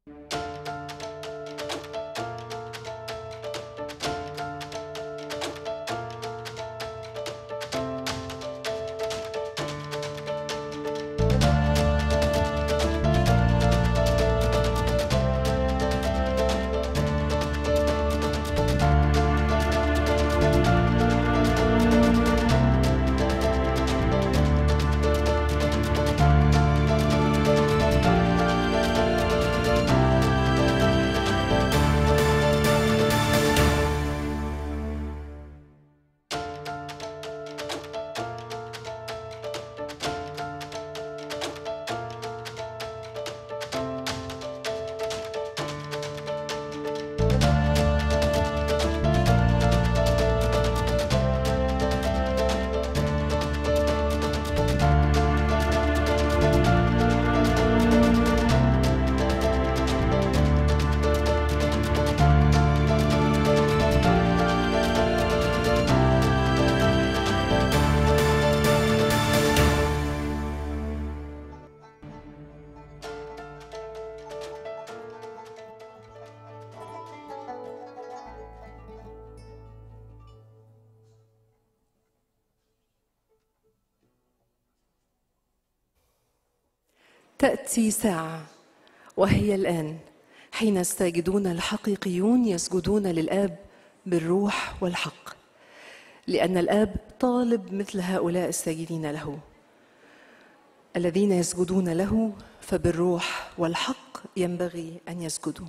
تأتي ساعة وهي الآن حين الساجدون الحقيقيون يسجدون للآب بالروح والحق لأن الآب طالب مثل هؤلاء الساجدين له الذين يسجدون له فبالروح والحق ينبغي أن يسجدوا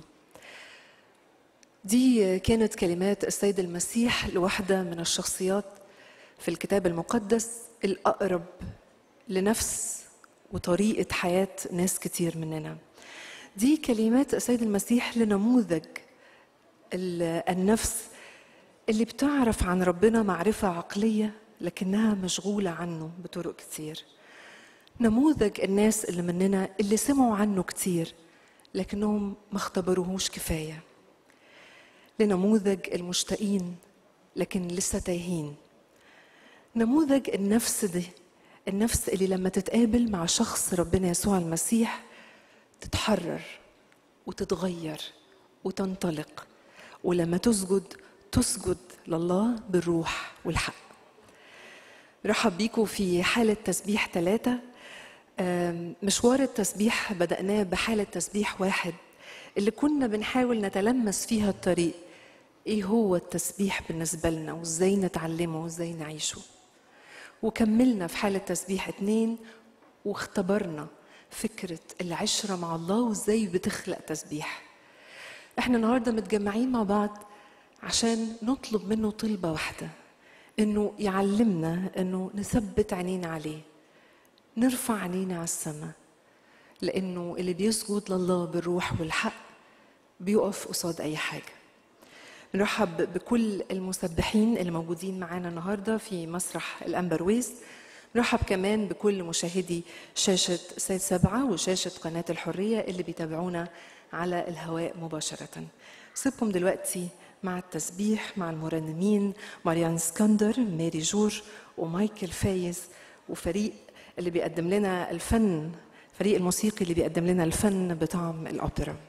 دي كانت كلمات السيد المسيح لواحدة من الشخصيات في الكتاب المقدس الأقرب لنفس وطريقة حياة ناس كتير مننا دي كلمات السيد المسيح لنموذج النفس اللي بتعرف عن ربنا معرفة عقلية لكنها مشغولة عنه بطرق كتير نموذج الناس اللي مننا اللي سمعوا عنه كتير لكنهم ما اختبروهوش كفاية لنموذج المشتاقين لكن لسه تايهين نموذج النفس دي النفس اللي لما تتقابل مع شخص ربنا يسوع المسيح تتحرر وتتغير وتنطلق ولما تسجد تسجد لله بالروح والحق رحب بيكم في حالة تسبيح ثلاثة مشوار التسبيح بدأناه بحالة تسبيح واحد اللي كنا بنحاول نتلمس فيها الطريق ايه هو التسبيح بالنسبة لنا وازاي نتعلمه وازاي نعيشه وكملنا في حالة تسبيح اتنين واختبرنا فكرة العشرة مع الله وازاي بتخلق تسبيح احنا النهاردة متجمعين مع بعض عشان نطلب منه طلبة واحدة انه يعلمنا انه نثبت عينينا عليه نرفع عينينا على السماء لانه اللي بيسجد لله بالروح والحق بيقف قصاد اي حاجه نرحب بكل المسبحين اللي موجودين معانا النهارده في مسرح الامبرويز نرحب كمان بكل مشاهدي شاشة سيد سبعة وشاشة قناة الحرية اللي بيتابعونا على الهواء مباشرة سيبكم دلوقتي مع التسبيح مع المرنمين ماريان اسكندر ماري جور ومايكل فايز وفريق اللي بيقدم لنا الفن فريق الموسيقي اللي بيقدم لنا الفن بطعم الأوبرا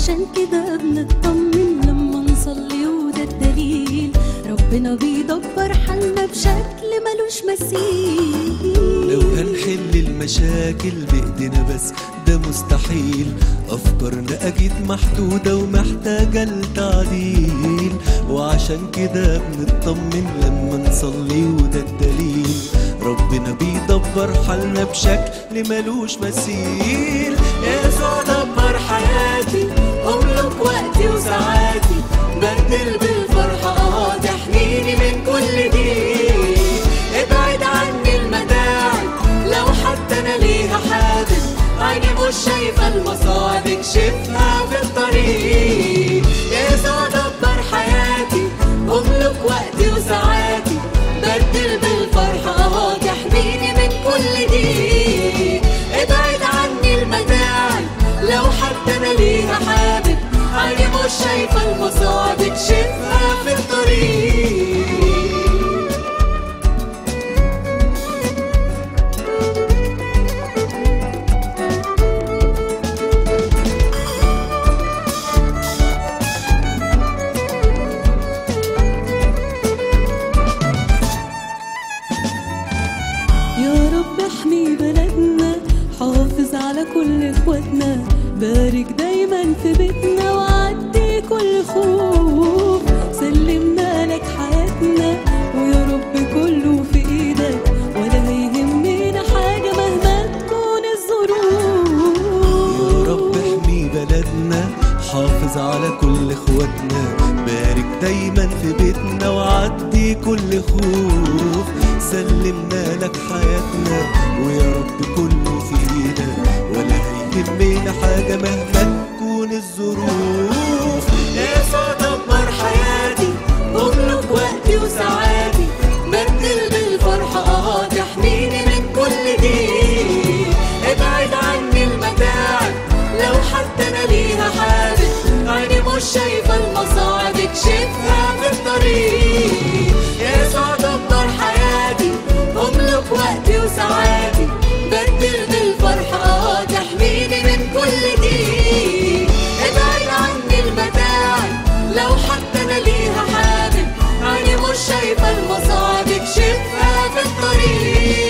وعشان كده بنطمن لما نصلي وده الدليل ربنا بيدبر حالنا بشكل ملوش مثيل لو هنحل المشاكل بإيدينا بس ده مستحيل أفكارنا أكيد محدودة ومحتاجة لتعديل وعشان كده بنطمن لما نصلي وده الدليل ربنا بيدبر حالنا بشكل ملوش مثيل يسوع دبر حياتي أملك وقتي وساعاتي بدل بالفرحة اه تحميني من كل ضيق ابعد عني المتاعب لو حتى انا ليها حابب عيني مش شايفة المصاعب اكشفها في الطريق يسوع دبر حياتي املك وقتي وساعاتي بدل بالفرحة اهو تحميني من كل ضيق ابعد عني المتاعب لو حتى انا ليها حابب عيني مش شايفة المصاعب اكشفها في الطريق يا رب احمي بلدنا حافظ على كل اخواتنا بارك دايما في بيتنا وعدي كل خوف سلمنا لك حياتنا ويا رب كله في ايدك ولا هيهمنا حاجة مهما تكون يا الظروف رب احمي بلدنا حافظ على كل اخواتنا بارك دايما في بيتنا وعدي كل خوف سلمنا لك حياتنا ويا رب كله في ايدك ولا هيهمنا حاجة مهما تكون الظروف يسوع دمر حياتي املك وقتي وساعاتي بدل بالفرحة اه تحميني من كل ضيق ابعد عني المتاعب لو حتى انا ليها حابب عيني مش شايفة المصاعب اكشفها في الطريق يسوع دمر حياتي املك وقتي وساعاتي بدل بالفرحة اه تحميني من كل ضيق ابعد عني المتاعب لو حتى انا ليها حابب عيني مش شايفة المصاعب اكشفها في الطريق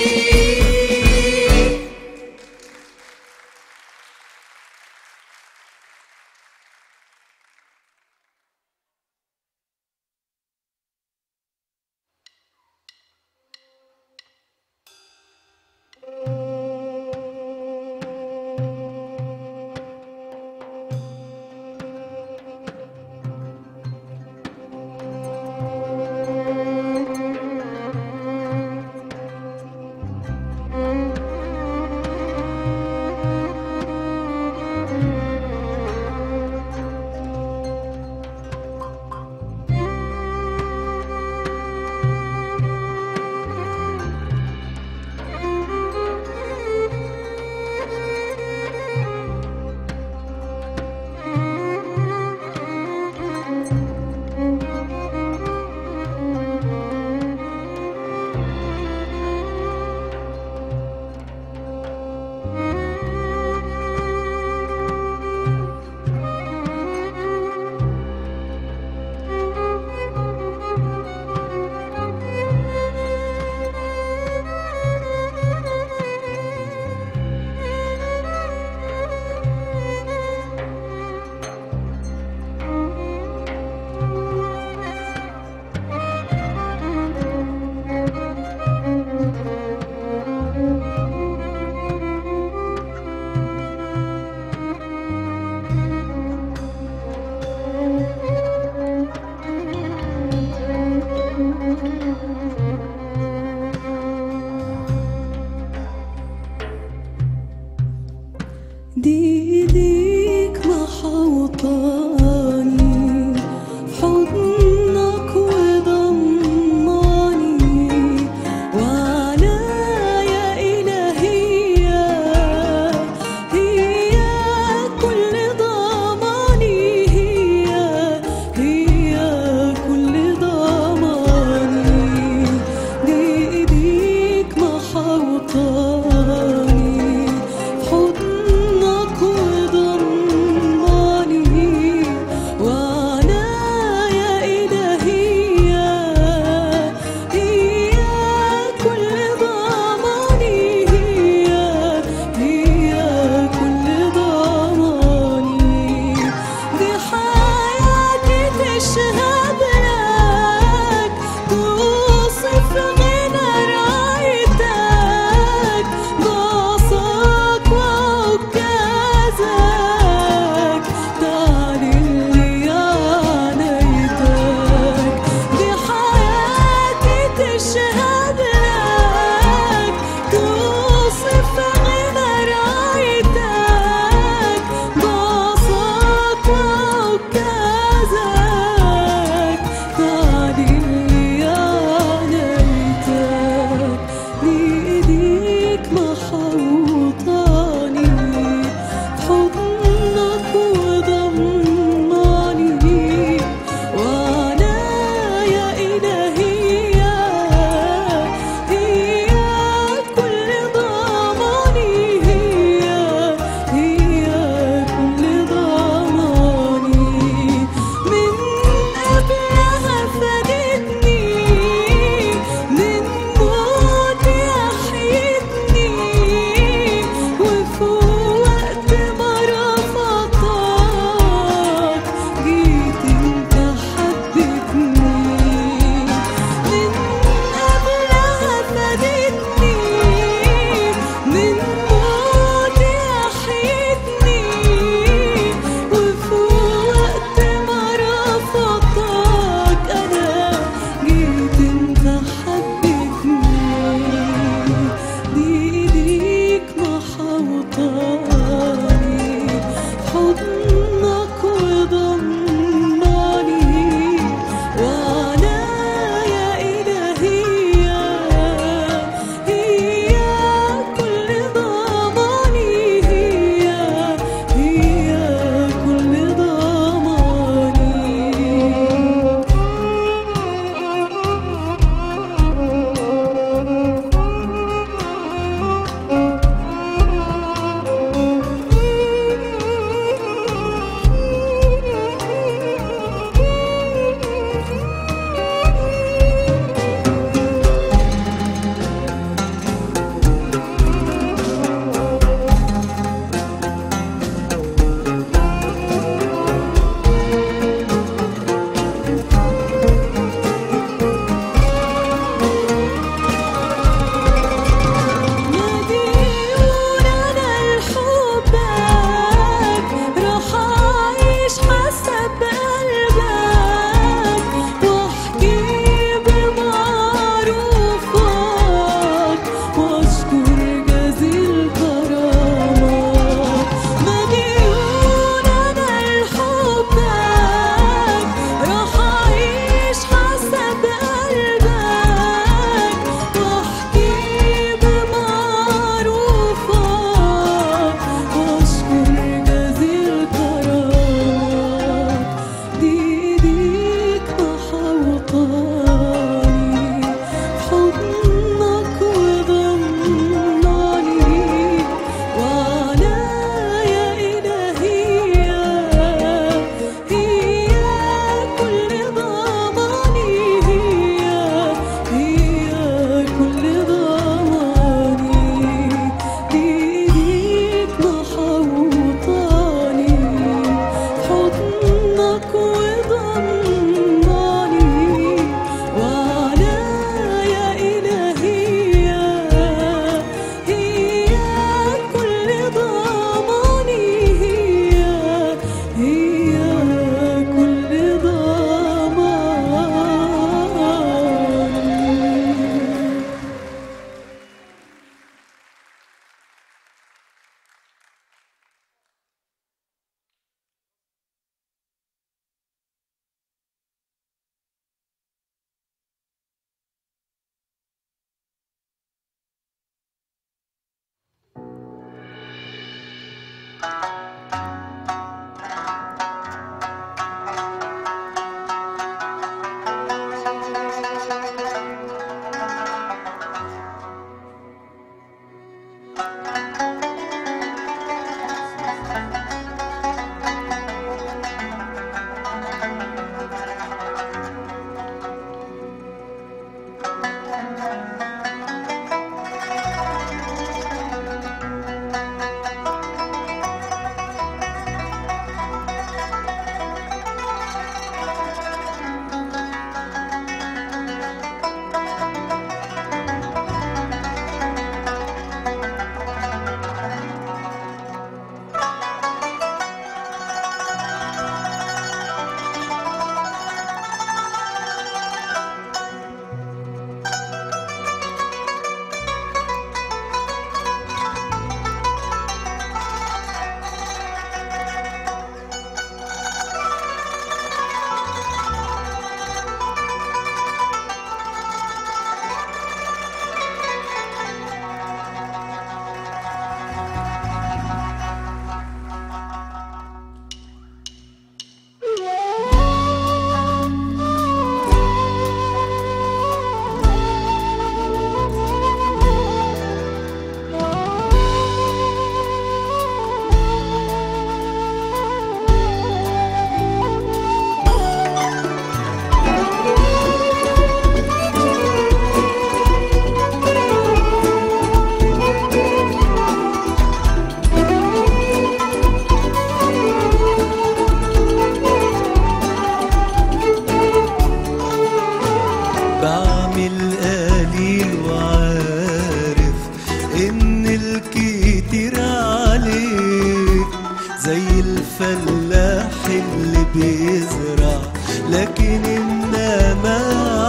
زي الفلاح اللي بيزرع لكن انما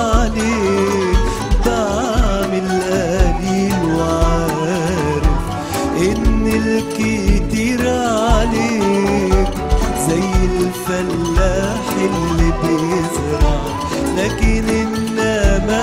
عليك بعمل قليل وعارف ان الكتير عليك زي الفلاح اللي بيزرع لكن انما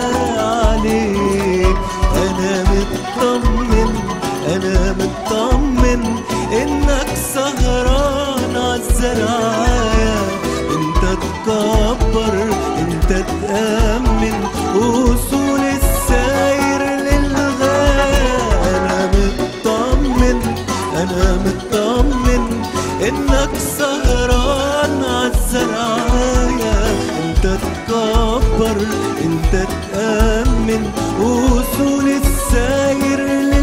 عليك انا مطمن انا مطمن انك سهران عالزرعايه انت تكبر انت تأمن وصول الساير للغاية انا مطمن انا مطمن انك سهران عالزرعايه انت تكبر انت تأمن وصول الساير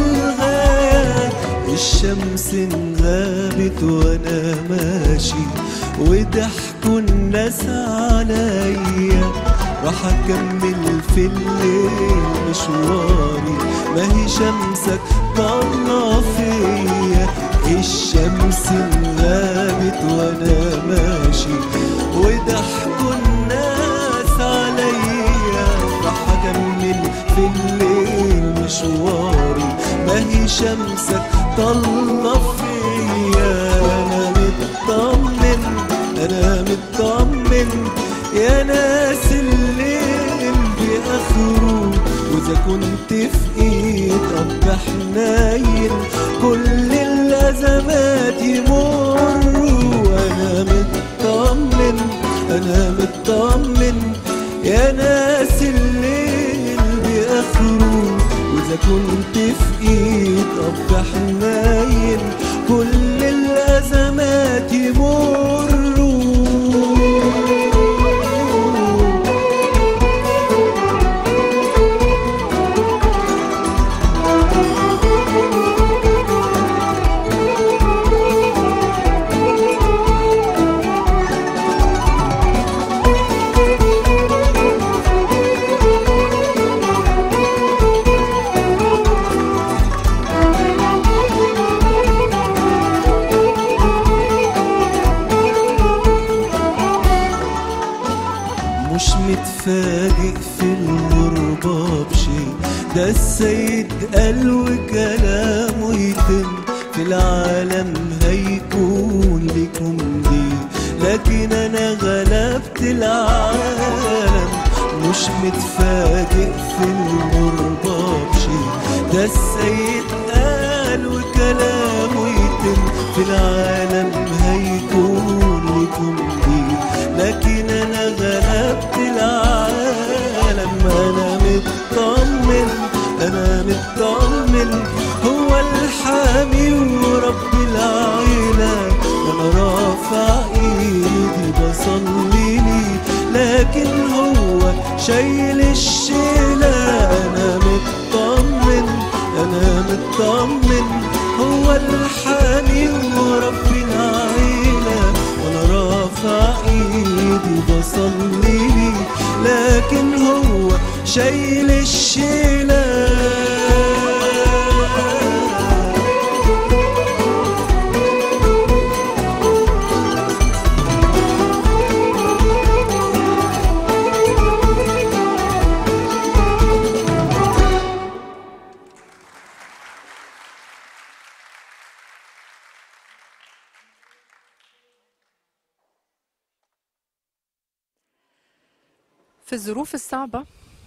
للغاية الشمس انغابت وانا ماشي وضحكوا الناس عليا راح اكمل في الليل مشواري ما هي شمسك طالعه فيا الشمس انغابت وانا ماشي وضحكوا الناس عليا راح اكمل في الليل مشواري ما هي شمسك طالعه فيا انا مطمن انا مطمن يا ناس الليل باخره واذا كنت في ايد اب حنين كل الازمات يمروا انا مطمن انا مطمن يا ناس الليل باخره واذا كنت في ايد اب حنين كل الازمات يمروا مش متفاجئ في الغربة بشي ده السيد قال وكلامه يتم في العالم هيكون لكم دي لكن انا غلبت العالم مش متفاجئ في الغربة بشي ده السيد قال وكلامه يتم في العالم هيكون لكم دي لكن انا غلبت العالم انا مطمن انا مطمن هو الحامي ورب العيلة انا رافع ايدي بصلي لي لكن هو شايل الشيلة انا مطمن انا مطمن هو الحامي ورب العيلة وانا رافع ايدي بصلي لي لكن هو شايل الشيله في الظروف الصعبة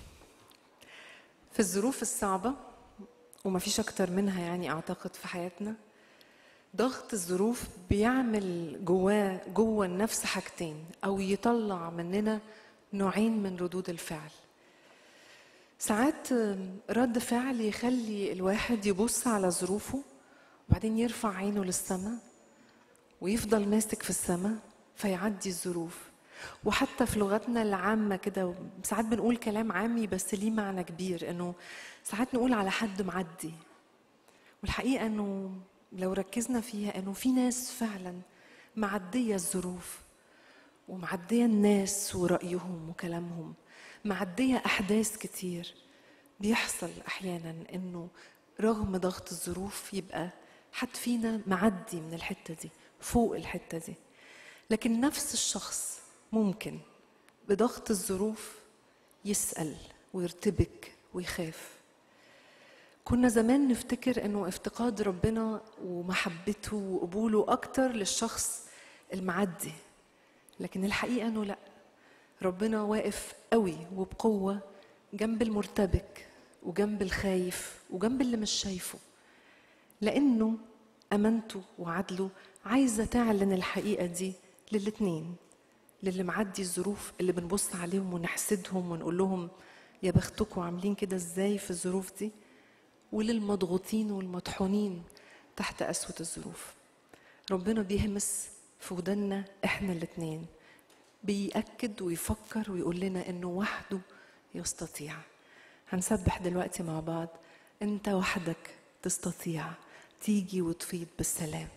في الظروف الصعبة وما فيش أكتر منها يعني أعتقد في حياتنا ضغط الظروف بيعمل جواه جوه النفس حاجتين أو يطلع مننا نوعين من ردود الفعل ساعات رد فعل يخلي الواحد يبص على ظروفه وبعدين يرفع عينه للسماء ويفضل ماسك في السماء فيعدي الظروف وحتى في لغتنا العامة كده ساعات بنقول كلام عامي بس ليه معنى كبير انه ساعات نقول على حد معدي والحقيقة انه لو ركزنا فيها انه في ناس فعلا معدية الظروف ومعدية الناس ورأيهم وكلامهم معدية أحداث كتير بيحصل أحيانا إنه رغم ضغط الظروف يبقى حد فينا معدي من الحتة دي فوق الحتة دي لكن نفس الشخص ممكن بضغط الظروف يسأل ويرتبك ويخاف كنا زمان نفتكر انه افتقاد ربنا ومحبته وقبوله اكتر للشخص المعدي لكن الحقيقه انه لا ربنا واقف قوي وبقوه جنب المرتبك وجنب الخايف وجنب اللي مش شايفه لانه امانته وعدله عايزه تعلن الحقيقه دي للاتنين للي معدي الظروف اللي بنبص عليهم ونحسدهم ونقول لهم يا بختكم عاملين كده ازاي في الظروف دي وللمضغوطين والمطحونين تحت قسوة الظروف ربنا بيهمس في ودنا احنا الاتنين بيأكد ويفكر ويقول لنا انه وحده يستطيع هنسبح دلوقتي مع بعض انت وحدك تستطيع تيجي وتفيض بالسلام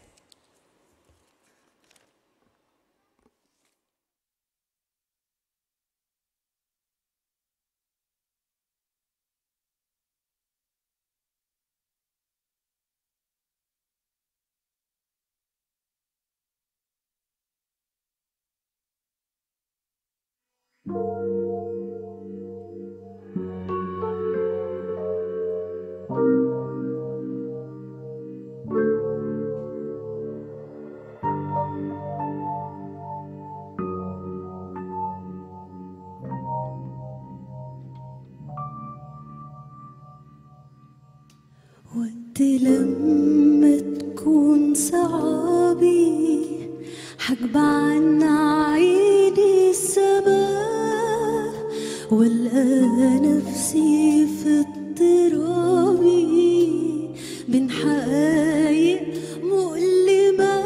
وقت لما تكون صعابي حجب عن عيني السماء والقى نفسي في اضطرابي بين حقايق مؤلمة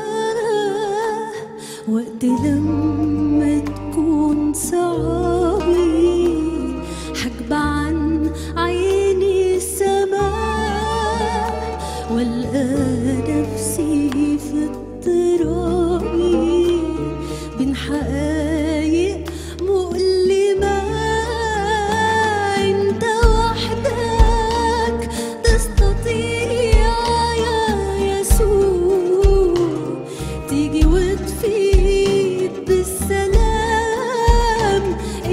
وقت لما تكون صعابي حجب عن عيني السماء والقى نفسي في اضطرابي بين حقايق مؤلمة انت وحدك تستطيع يا يسوع تيجي وتفيد بالسلام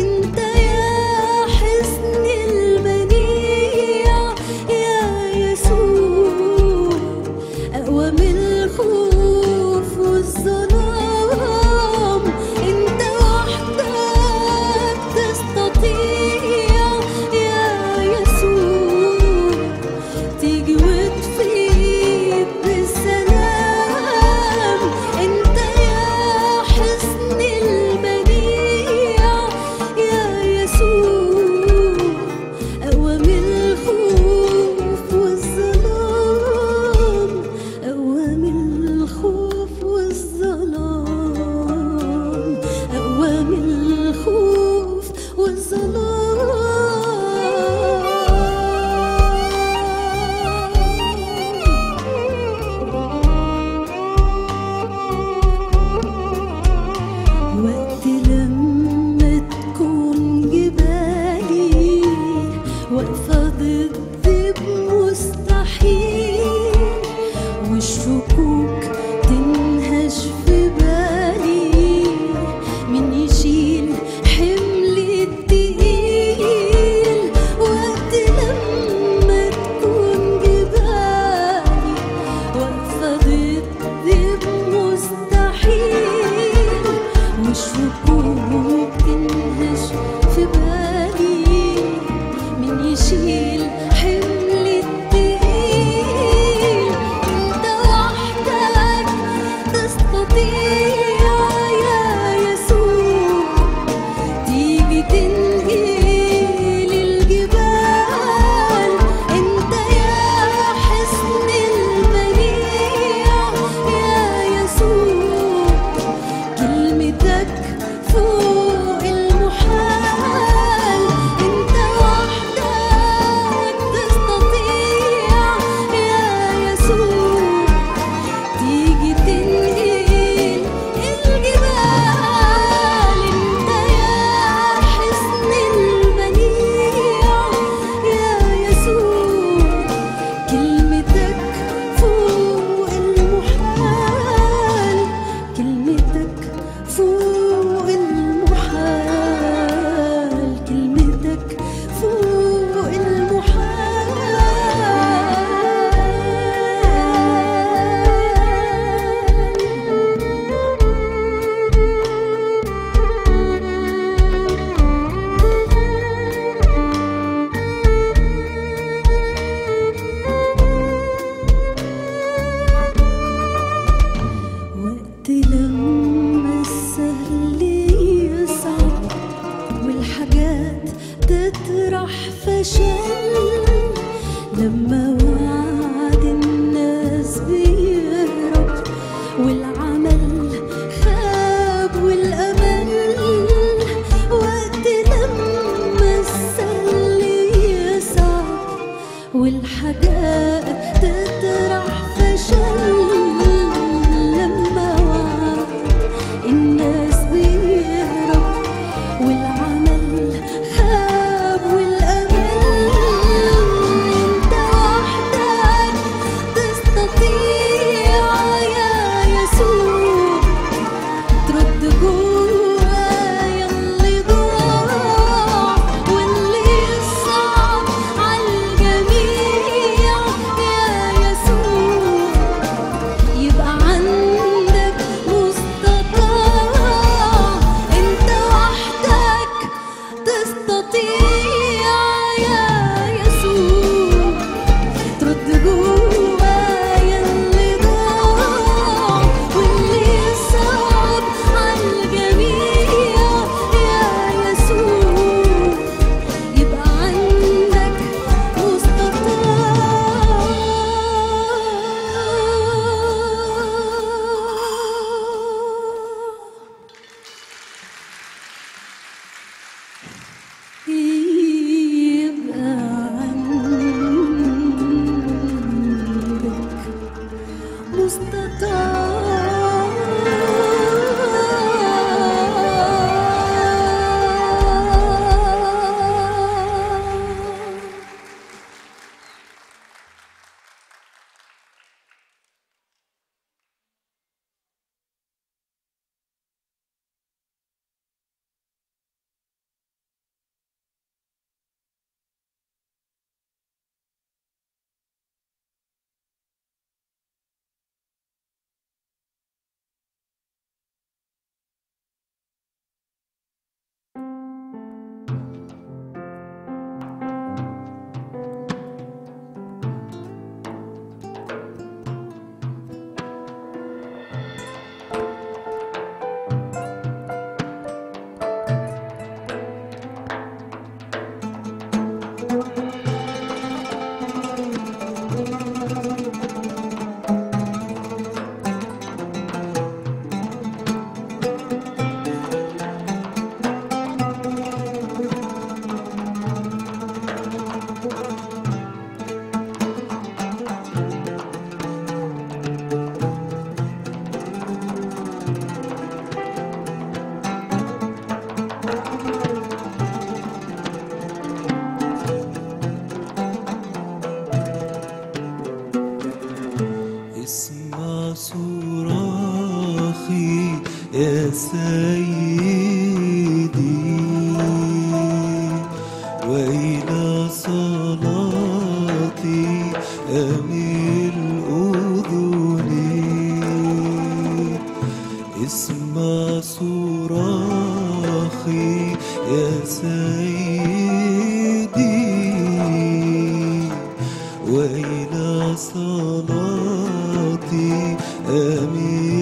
يا سيدي وإلى صلاتي أميل أذني اسمع صراخي يا سيدي وإلى صلاتي أميل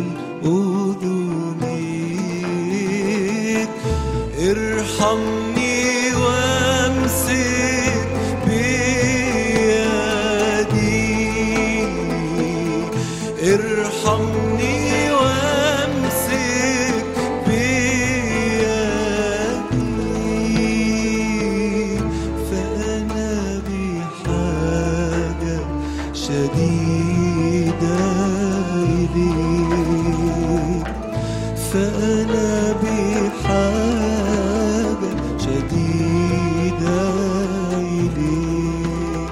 أذنيك ارحمني وامسك بيدي ارحمني وامسك بيدي فأنا بحاجة شديدة إليك فأنا بحاجة شديدة إليك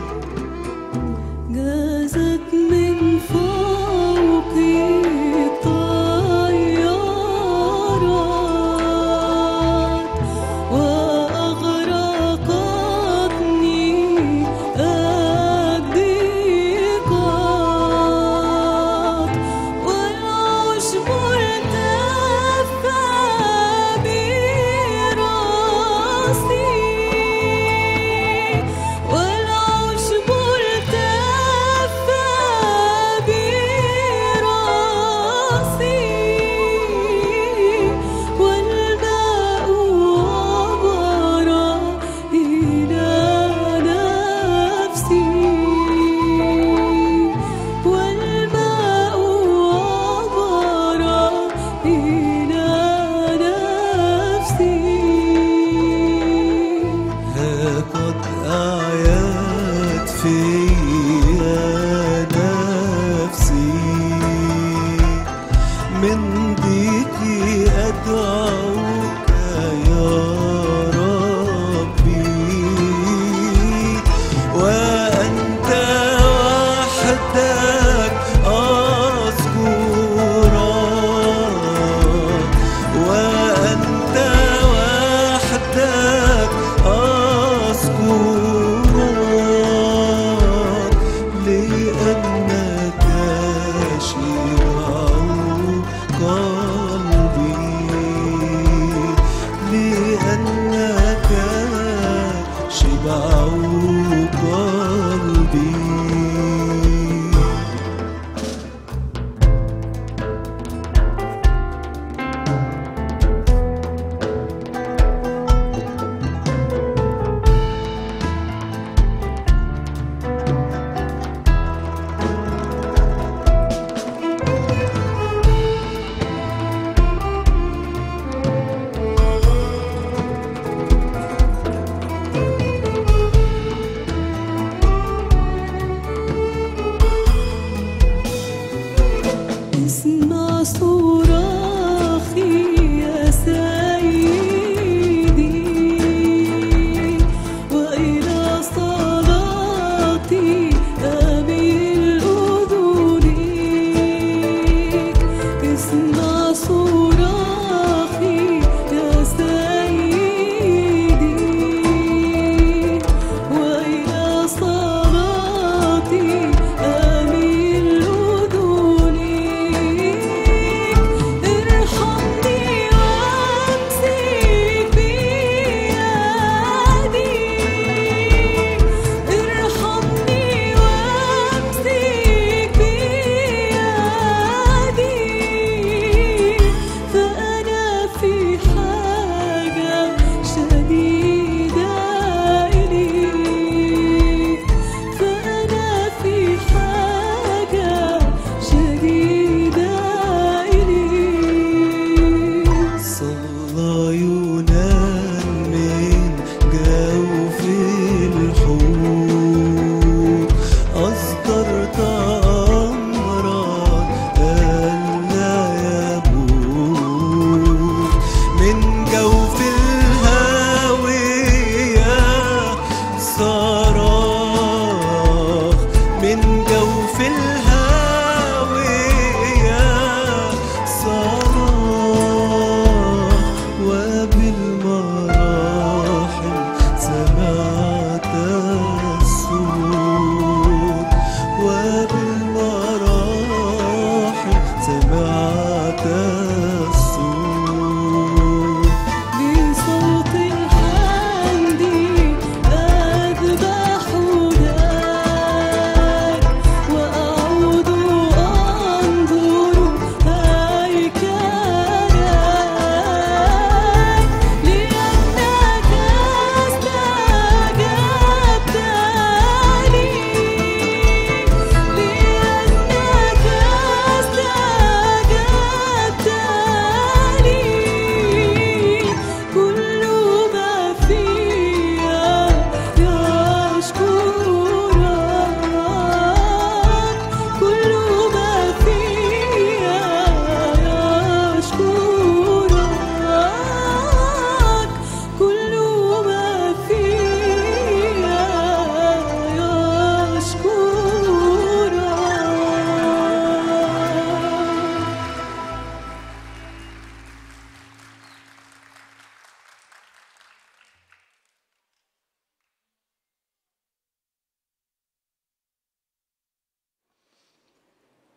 جازت من فوقي طيارات وأغرقتني الضيقات والعشب ارتفع بي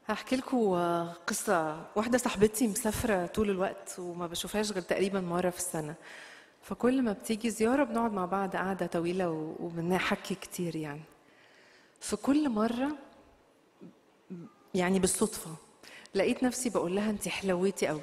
هحكي لكم قصة واحدة صاحبتي مسافرة طول الوقت وما بشوفهاش غير تقريبا مرة في السنة فكل ما بتيجي زيارة بنقعد مع بعض قعدة طويلة و- وبنحكي كتير يعني في كل مرة يعني بالصدفة لقيت نفسي بقول لها انت حلويتي قوي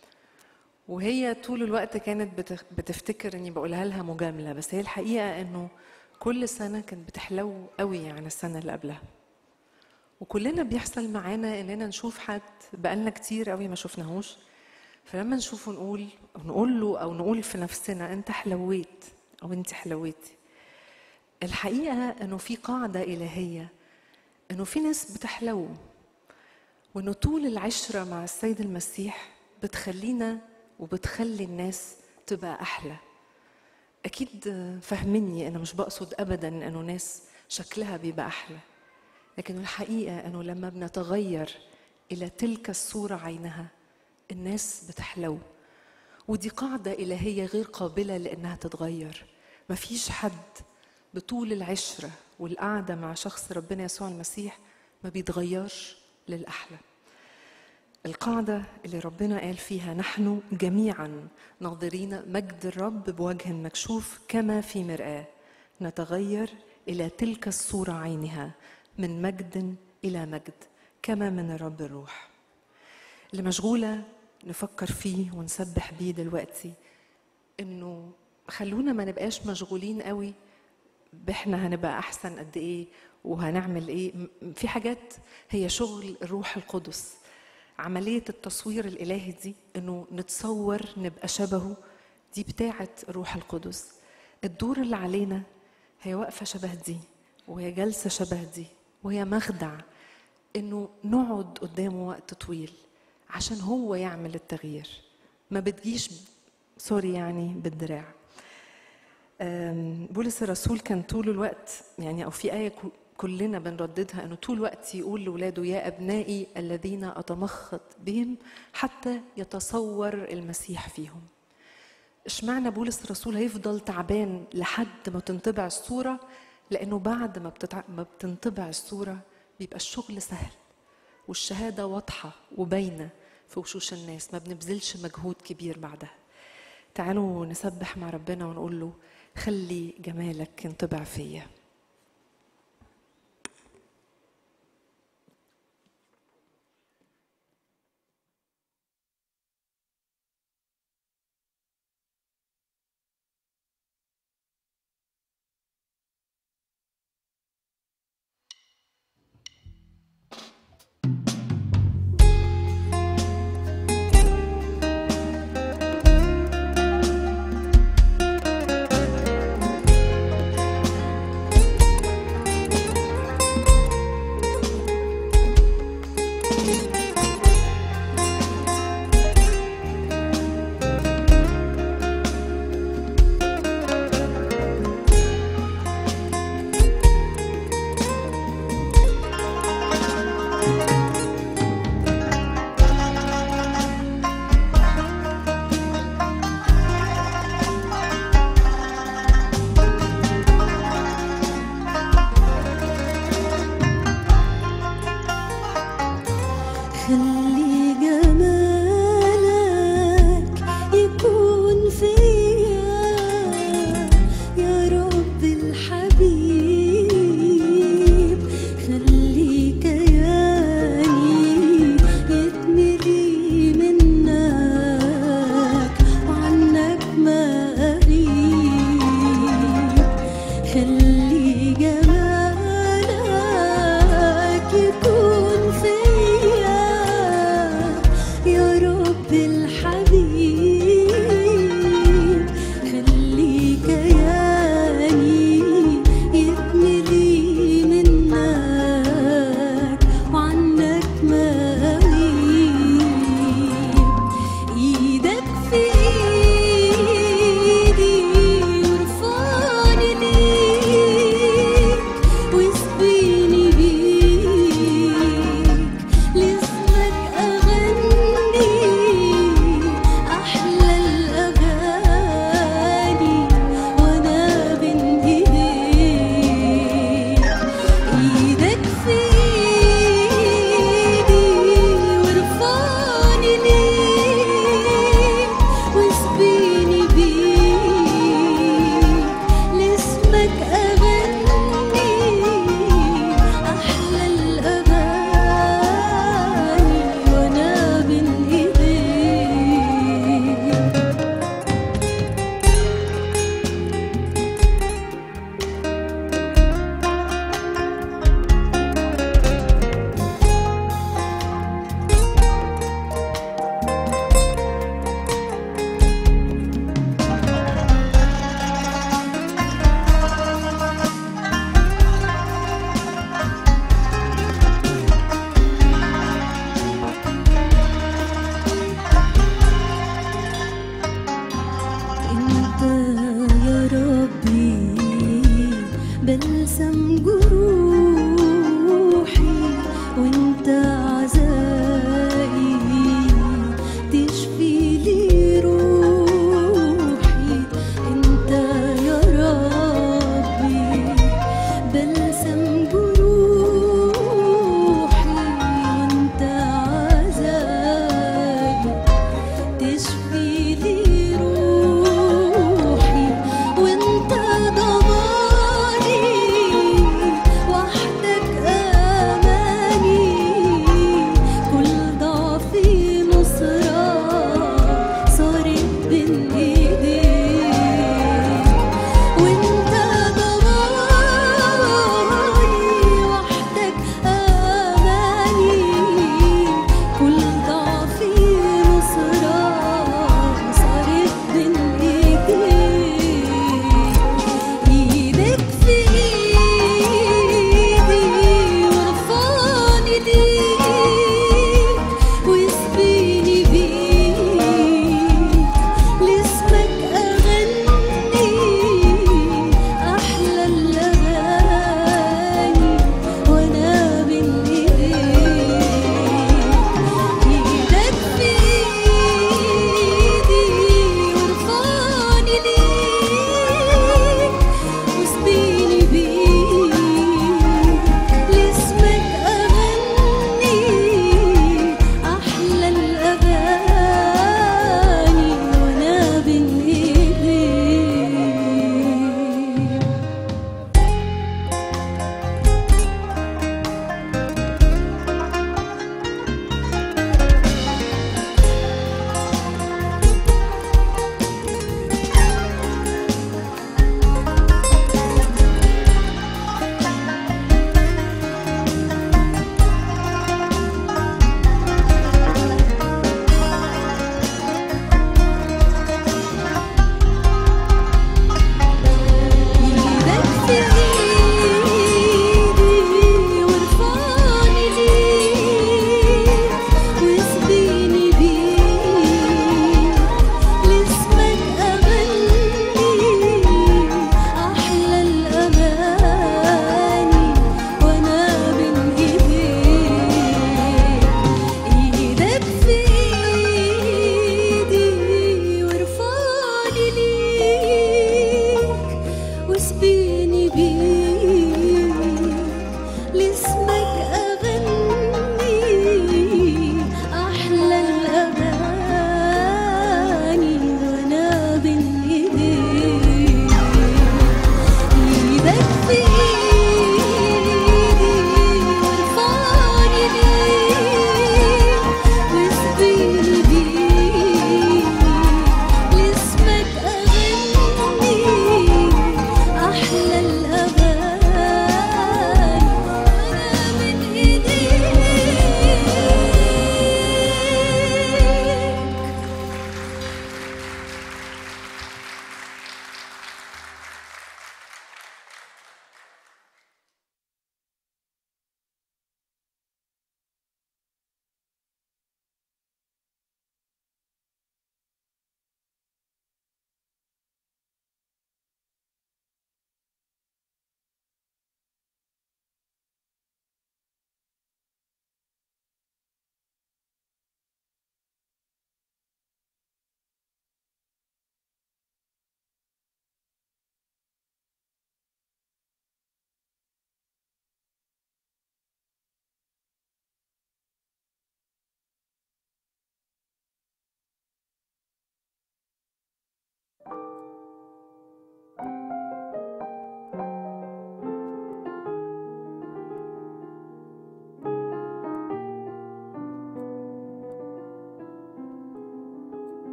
وهي طول الوقت كانت بتخ- بتفتكر اني بقولها لها مجاملة بس هي الحقيقة انه كل سنة كانت بتحلو قوي عن السنة اللي قبلها وكلنا بيحصل معانا اننا نشوف حد بقالنا كتير قوي ما شفناهوش فلما نشوفه نقول نقول له او نقول في نفسنا انت حلويت او انت حلويتي الحقيقه انه في قاعده الهيه انه في ناس بتحلو وانه طول العشره مع السيد المسيح بتخلينا وبتخلي الناس تبقى احلى اكيد فاهميني انا مش بقصد ابدا انه ناس شكلها بيبقى احلى لكن الحقيقه انه لما بنتغير الى تلك الصوره عينها الناس بتحلو ودي قاعده الهيه غير قابله لانها تتغير مفيش حد بطول العشره والقعده مع شخص ربنا يسوع المسيح ما بيتغيرش للاحلى القاعدة اللي ربنا قال فيها نحن جميعا ناظرين مجد الرب بوجه مكشوف كما في مرآة نتغير إلى تلك الصورة عينها من مجد إلى مجد كما من الرب الروح اللي مشغولة نفكر فيه ونسبح بيه دلوقتي إنه خلونا ما نبقاش مشغولين قوي بإحنا هنبقى أحسن قد إيه وهنعمل إيه م- في حاجات هي شغل الروح القدس عملية التصوير الإلهي دي إنه نتصور نبقى شبهه دي بتاعة الروح القدس الدور اللي علينا هي واقفة شبه دي وهي جالسة شبه دي وهي مخدع إنه نقعد قدامه وقت طويل عشان هو يعمل التغيير ما بتجيش سوري يعني بالدراع أم، بولس الرسول كان طول الوقت يعني او في ايه كو- كلنا بنرددها انه طول الوقت يقول لاولاده يا ابنائي الذين اتمخض بهم حتى يتصور المسيح فيهم اشمعنى بولس الرسول هيفضل تعبان لحد ما تنطبع الصوره لانه بعد ما, بتتع... ما بتنطبع الصوره بيبقى الشغل سهل والشهاده واضحه وباينه في وشوش الناس ما بنبذلش مجهود كبير بعدها تعالوا نسبح مع ربنا ونقول له خلي جمالك ينطبع فيا يا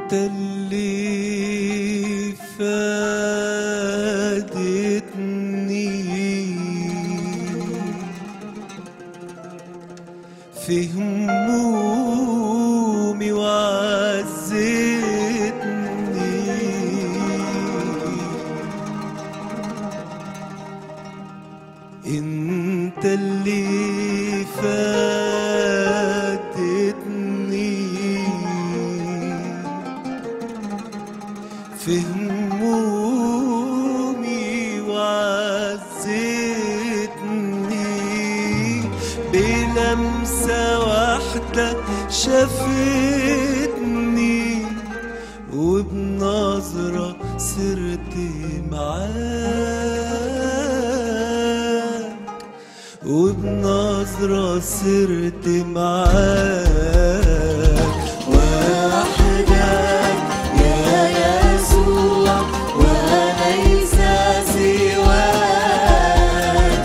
انت اللي فادتني في همومي وعزتني انت اللي فاتتني في همومي وعزتني بلمسة واحدة شافتني وبنظرة صرت معاك وبنظرة صرت معاك وحدك يا يسوع وليس سواك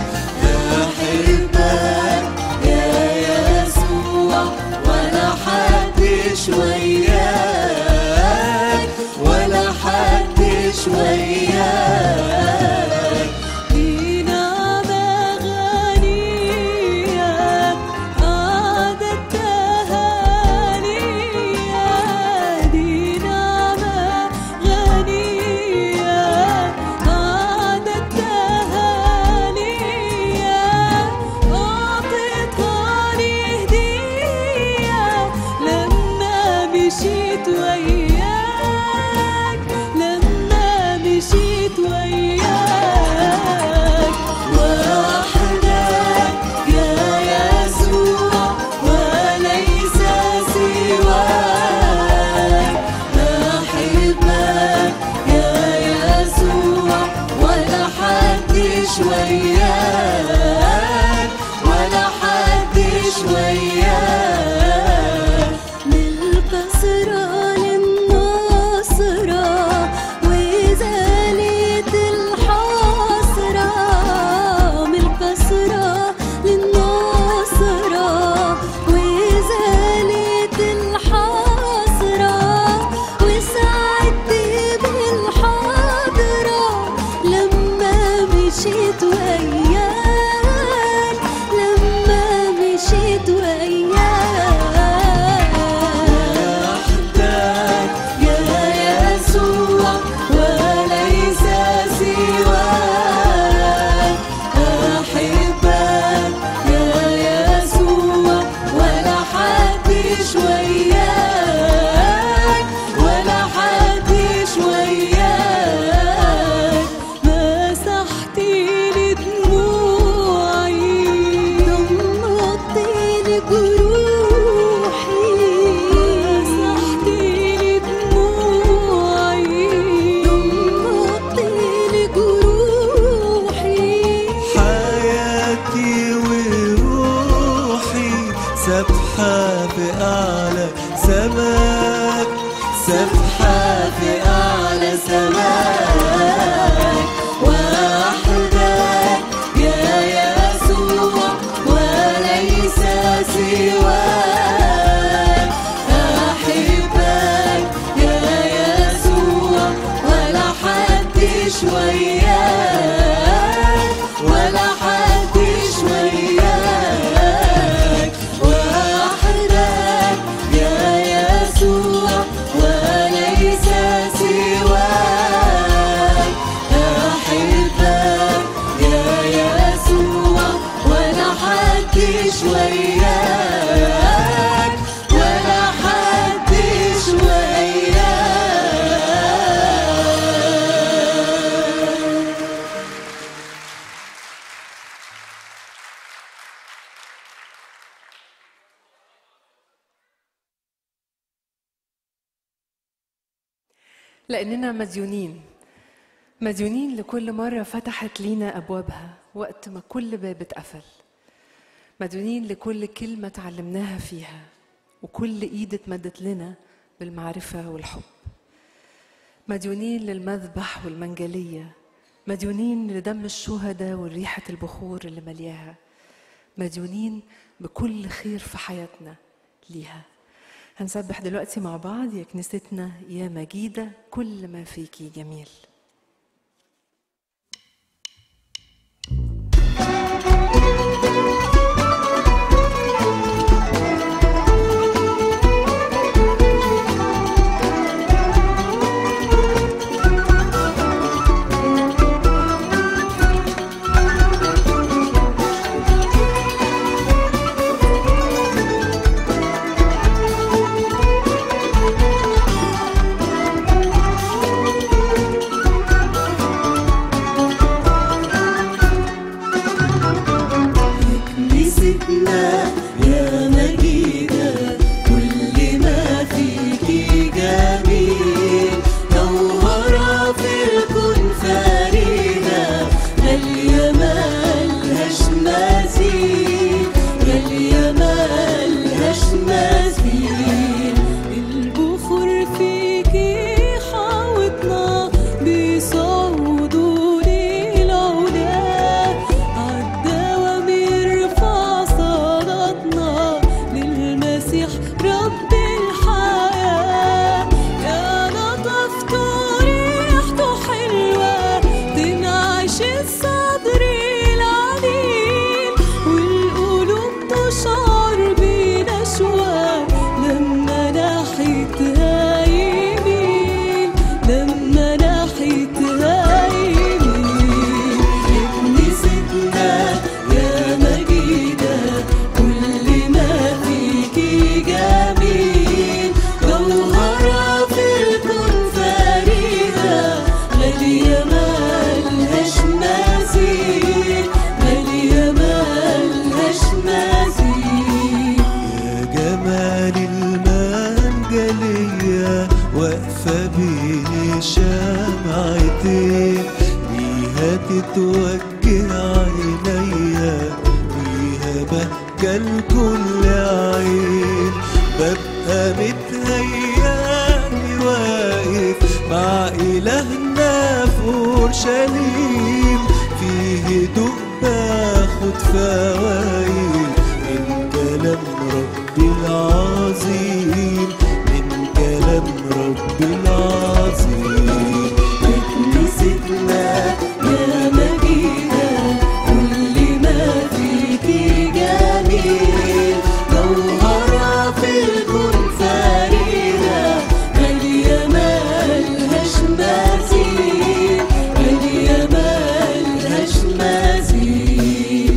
أحبك يا يسوع ولا حدش وياك ولا حدش وياك دي نعمة غنية أعددتها ليا دي نعمة غنية أعددتها ليا أعطيتها لي هدية لما مشيت وياك لما مشيت وياك وحدك يا يسوع وليس سواك أحبك يا يسوع ولا حدش وياك ولا حدش وياك من القسرة للنصرة وزالت الحسرة من القسرة للنصرة وزالت الحسرة وسعدت بالحضرة لما مشيت وياك لما مشيت وياك وحدك يا يسوع وليس سواك أحبك يا يسوع ولا حدش وياك ولا حدش وياك مسحت لي دموعي ضمت لي جروحي مسحت لي دموعي ضمت لي جروحي حياتي وروحي سبحة في أعلى سماك سبحة في أعلى سماك وحدك يا يسوع وليس سواك أحبك يا يسوع ولا حدش وياك ولا حدش وياك وحدك يا يسوع وليس سواك أحبك يا يسوع ولا حدش وياك ولا حدش وياك لأننا مديونين مديونين لكل مرة فتحت لينا أبوابها وقت ما كل باب اتقفل مديونين لكل كلمة تعلمناها فيها وكل إيد اتمدت لنا بالمعرفة والحب مديونين للمذبح والمنجلية مديونين لدم الشهداء وريحة البخور اللي ملياها مديونين بكل خير في حياتنا ليها هنسبح دلوقتي مع بعض يا كنيستنا يا مجيدة كل ما فيكي جميل كنيستنا يا مجيدة كل ما فيكي جميل نورة في الكون فريدة غالية مالهاش مثيل غالية مالهاش مثيل البخور فيكي حاوطنا بصعود للعلا عالدوام يرفع صلاتنا للمسيح رب الحياة يا لطفته ريحته حلوة تنعش الصدر العليل والقلوب تشعر بنشوة لما ناحيتها يميل لما ناحيتها يميل كنيستنا يا مجيدة كل ما فيكي جميل جوهرة في الكون فريدة غالية مالهاش مثيل غالية مالهاش مثيل يا جمال المنجلية واقفة بين شمعتين بيها تتوجه عينيا بيها بهجة لكل عين ببقى متهيألي واقف مع إلهنا في أورشليم في هدوء باخد فوايد من كلام ربي العظيم من كلام ربي العظيم يا كنيستنا يا مجيدة كل ما فيكي جميل جوهرة في الكون فريدة غالية مالهاش مثيل غالية مالهاش مثيل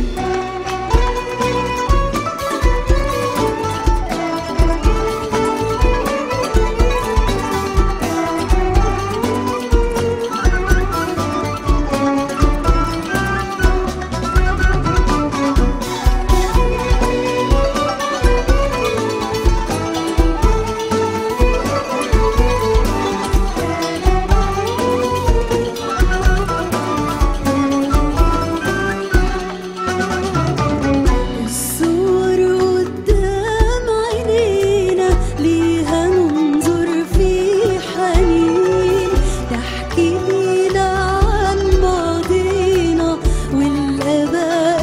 الصور قدام عينينا ليها ننظر في حنين تحكي لينا عن ماضينا والآباء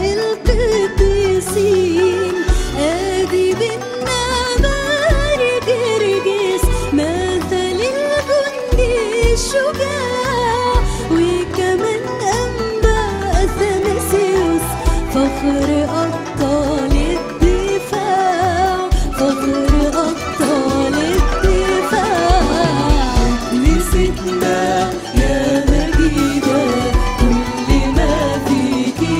القديسين آدي بينا ماري جرجس مثل الجندي الشجاع وكمان أنبا أثناسيوس فخر أبطال الدفاع فخر أبطال الدفاع كنيستنا يا مجيدة كل ما فيكي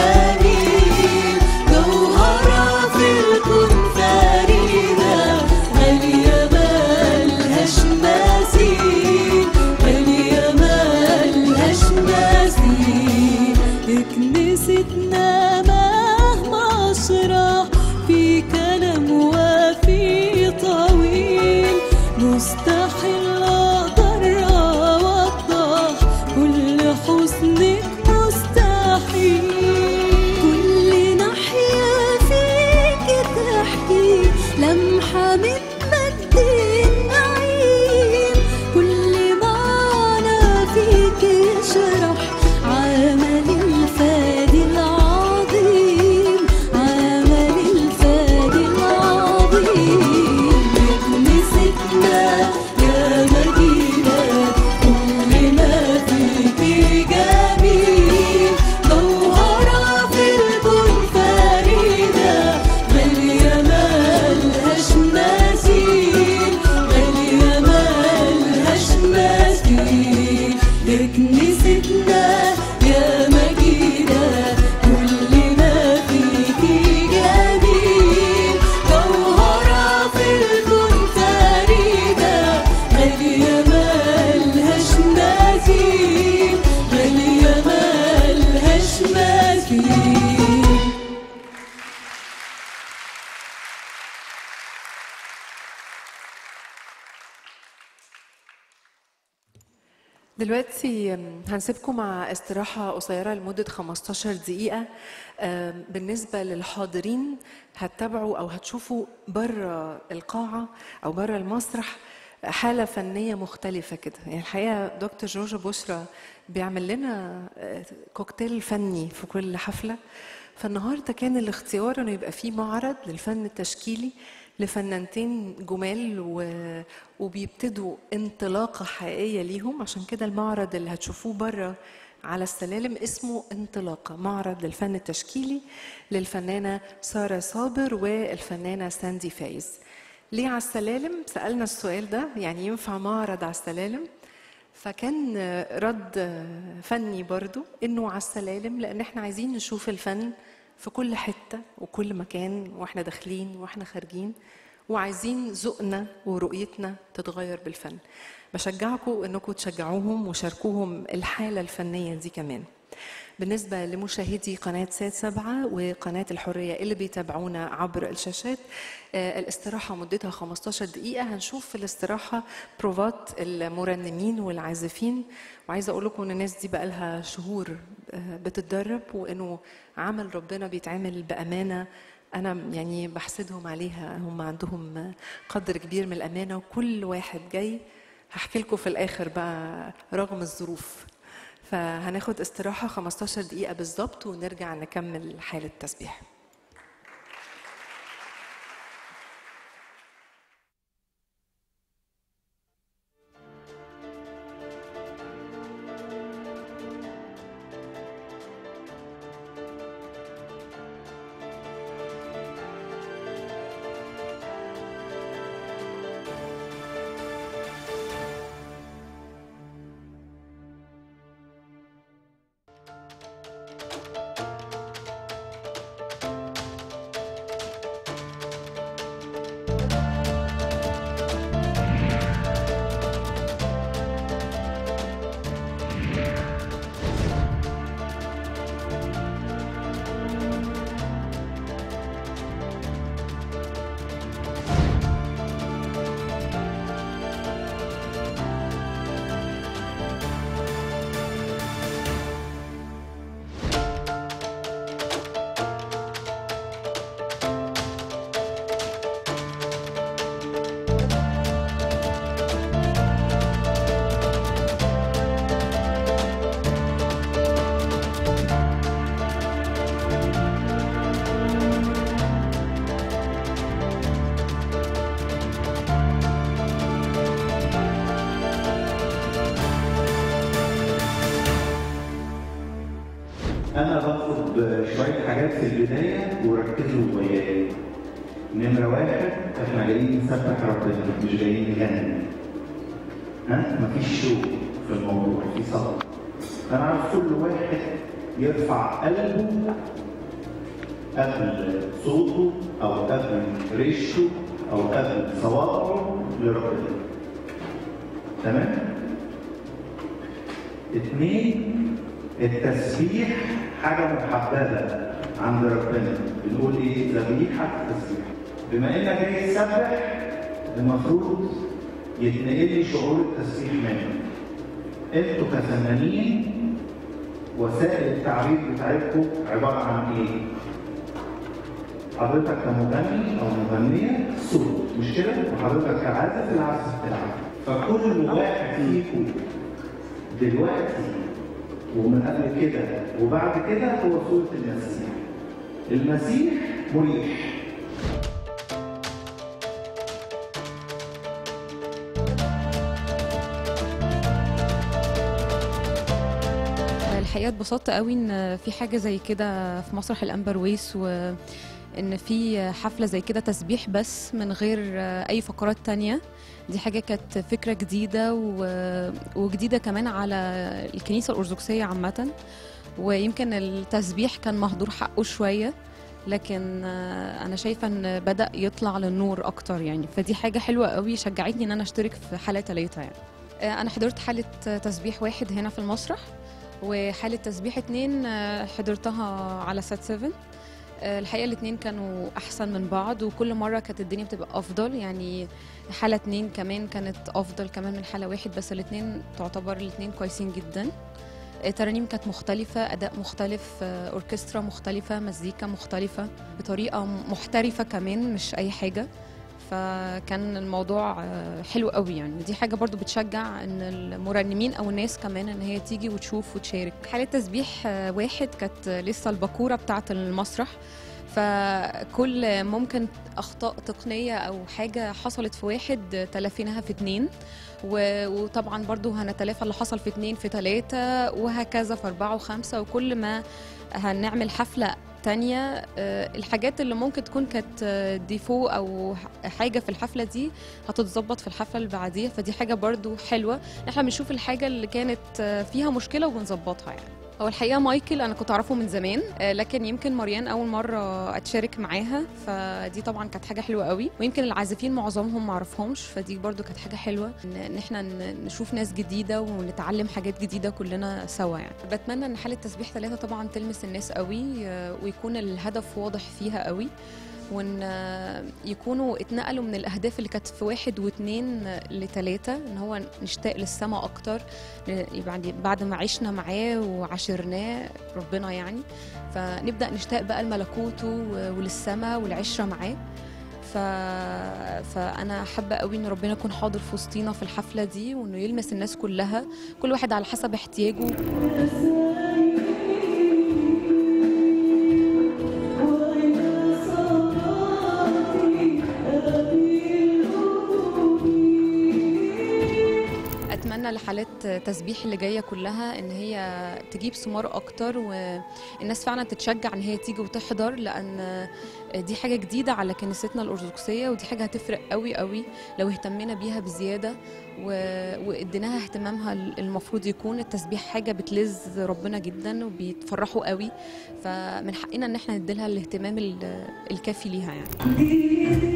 جميل جوهرة في الكون فريدة غالية مالهاش مثيل غالية مالهاش مثيل كنيستنا مهما اشرح في كلام وفي طويل مستحيل اقدر اوضح كل حسنك مستحيل كل ناحية فيك تحكي لمحة من مجد النعيم كل معنى فيك يشرح عمل الفادي العظيم عمل الفادي العظيم دلوقتي هنسيبكم مع استراحة قصيرة لمدة 15 دقيقة آم، بالنسبة للحاضرين هتتابعوا أو هتشوفوا بره القاعة أو بره المسرح حالة فنية مختلفة كده يعني الحقيقة دكتور جورج بشرى بيعمل لنا آه، كوكتيل فني في كل حفلة فالنهاردة كان الاختيار أنه يبقى فيه معرض للفن التشكيلي لفنانتين جمال و... وبيبتدوا انطلاقة حقيقية ليهم عشان كده المعرض اللي هتشوفوه بره على السلالم اسمه انطلاقة معرض للفن التشكيلي للفنانة سارة صابر والفنانة ساندي فايز ليه على السلالم؟ سألنا السؤال ده يعني ينفع معرض على السلالم؟ فكان رد فني برضو انه على السلالم لان احنا عايزين نشوف الفن في كل حته وكل مكان واحنا داخلين واحنا خارجين وعايزين ذوقنا ورؤيتنا تتغير بالفن بشجعكم انكم تشجعوهم وشاركوهم الحاله الفنيه دي كمان بالنسبة لمشاهدي قناة سات سبعة وقناة الحرية اللي بيتابعونا عبر الشاشات آه، الاستراحة مدتها 15 دقيقة هنشوف في الاستراحة بروفات المرنمين والعازفين وعايزة أقول لكم إن الناس دي بقالها شهور آه، بتتدرب وإنه عمل ربنا بيتعمل بأمانة أنا يعني بحسدهم عليها هم عندهم قدر كبير من الأمانة وكل واحد جاي هحكي لكم في الآخر بقى رغم الظروف فهناخد استراحة 15 دقيقة بالظبط ونرجع نكمل حالة التسبيح انا بطلب شويه حاجات في البدايه وركزوا وياي نمره واحد احنا جايين نسبح ربنا مش جايين نغني ها مفيش شو في الموضوع في صلاه انا عارف كل واحد يرفع قلبه قبل صوته او قبل ريشه او قبل صوابعه لربنا تمام اثنين التسبيح حاجة محببة عند ربنا بنقول ايه ذبيحة تسبيح بما انك جاي تسبح المفروض يتنقل لي شعور التسبيح منك انتوا كفنانين وسائل التعبير بتاعتكم عبارة عن ايه؟ حضرتك كمغني او مغنية صوت مش كده؟ وحضرتك كعازف العزف بتاعك فكل واحد فيكم دلوقتي ومن قبل كده وبعد كده هو صورة المسيح المسيح مريح الحقيقه اتبسطت قوي ان في حاجه زي كده في مسرح الامبرويس وان في حفله زي كده تسبيح بس من غير اي فقرات تانية دي حاجه كانت فكره جديده و- وجديده كمان على الكنيسه الارثوذكسيه عامه ويمكن التسبيح كان مهدور حقه شويه لكن آه، انا شايفه ان بدا يطلع للنور اكتر يعني فدي حاجه حلوه قوي شجعتني ان انا اشترك في حالة تلاتة يعني آه، انا حضرت حاله تسبيح واحد هنا في المسرح وحالة تسبيح اتنين آه، حضرتها على سات 7 آه، الحقيقه الاثنين كانوا احسن من بعض وكل مره كانت الدنيا بتبقى افضل يعني حاله اتنين كمان كانت افضل كمان من حاله واحد بس الاثنين تعتبر الاثنين كويسين جدا آه، ترانيم كانت مختلفة أداء مختلف آه، أوركسترا مختلفة مزيكا مختلفة بطريقة محترفة كمان مش أي حاجة فكان الموضوع آه، حلو قوي يعني ودي حاجة برضو بتشجع ان المرنمين او الناس كمان ان هي تيجي وتشوف وتشارك حالة تسبيح آه، واحد كانت لسه الباكورة بتاعة المسرح فكل ممكن اخطاء تقنيه او حاجه حصلت في واحد تلافيناها في اتنين و- وطبعا برضو هنتلافى اللي حصل في اتنين في تلاتة وهكذا في أربعة وخمسة وكل ما هنعمل حفلة تانية آه، الحاجات اللي ممكن تكون كانت آه، ديفو أو ح- حاجة في الحفلة دي هتتظبط في الحفلة اللي بعديها فدي حاجة برضو حلوة إن احنا بنشوف الحاجة اللي كانت آه، فيها مشكلة وبنظبطها يعني هو الحقيقه مايكل انا كنت اعرفه من زمان آه، لكن يمكن مريان اول مره اتشارك معاها فدي طبعا كانت حاجه حلوه قوي ويمكن العازفين معظمهم ما اعرفهمش فدي برضو كانت حاجه حلوه ان إن احنا ن- نشوف ناس جديده ونتعلم حاجات جديده كلنا سوا يعني بتمنى ان حاله تسبيح ثلاثه طبعا تلمس الناس قوي آه، ويكون الهدف واضح فيها قوي وان آه، يكونوا اتنقلوا من الاهداف اللي كانت في واحد واثنين لثلاثه ان هو نشتاق للسماء اكتر ل- بعد بعد ما عشنا معاه وعاشرناه ربنا يعني فنبدا نشتاق بقى لملكوته و- وللسماء والعشره معاه ف... فانا حابه قوي ان ربنا يكون حاضر في وسطينا في الحفله دي وانه يلمس الناس كلها كل واحد على حسب احتياجه اتمنى لحالات تسبيح اللي جايه كلها ان هي تجيب ثمار اكتر والناس فعلا تتشجع ان هي تيجي وتحضر لان دي حاجه جديده على كنيستنا الارثوذكسيه ودي حاجه هتفرق قوي قوي لو اهتمينا بيها بزياده و- واديناها اهتمامها المفروض يكون التسبيح حاجه بتلذ ربنا جدا وبيتفرحوا قوي فمن حقنا ان احنا نديلها الاهتمام ال- الكافي ليها يعني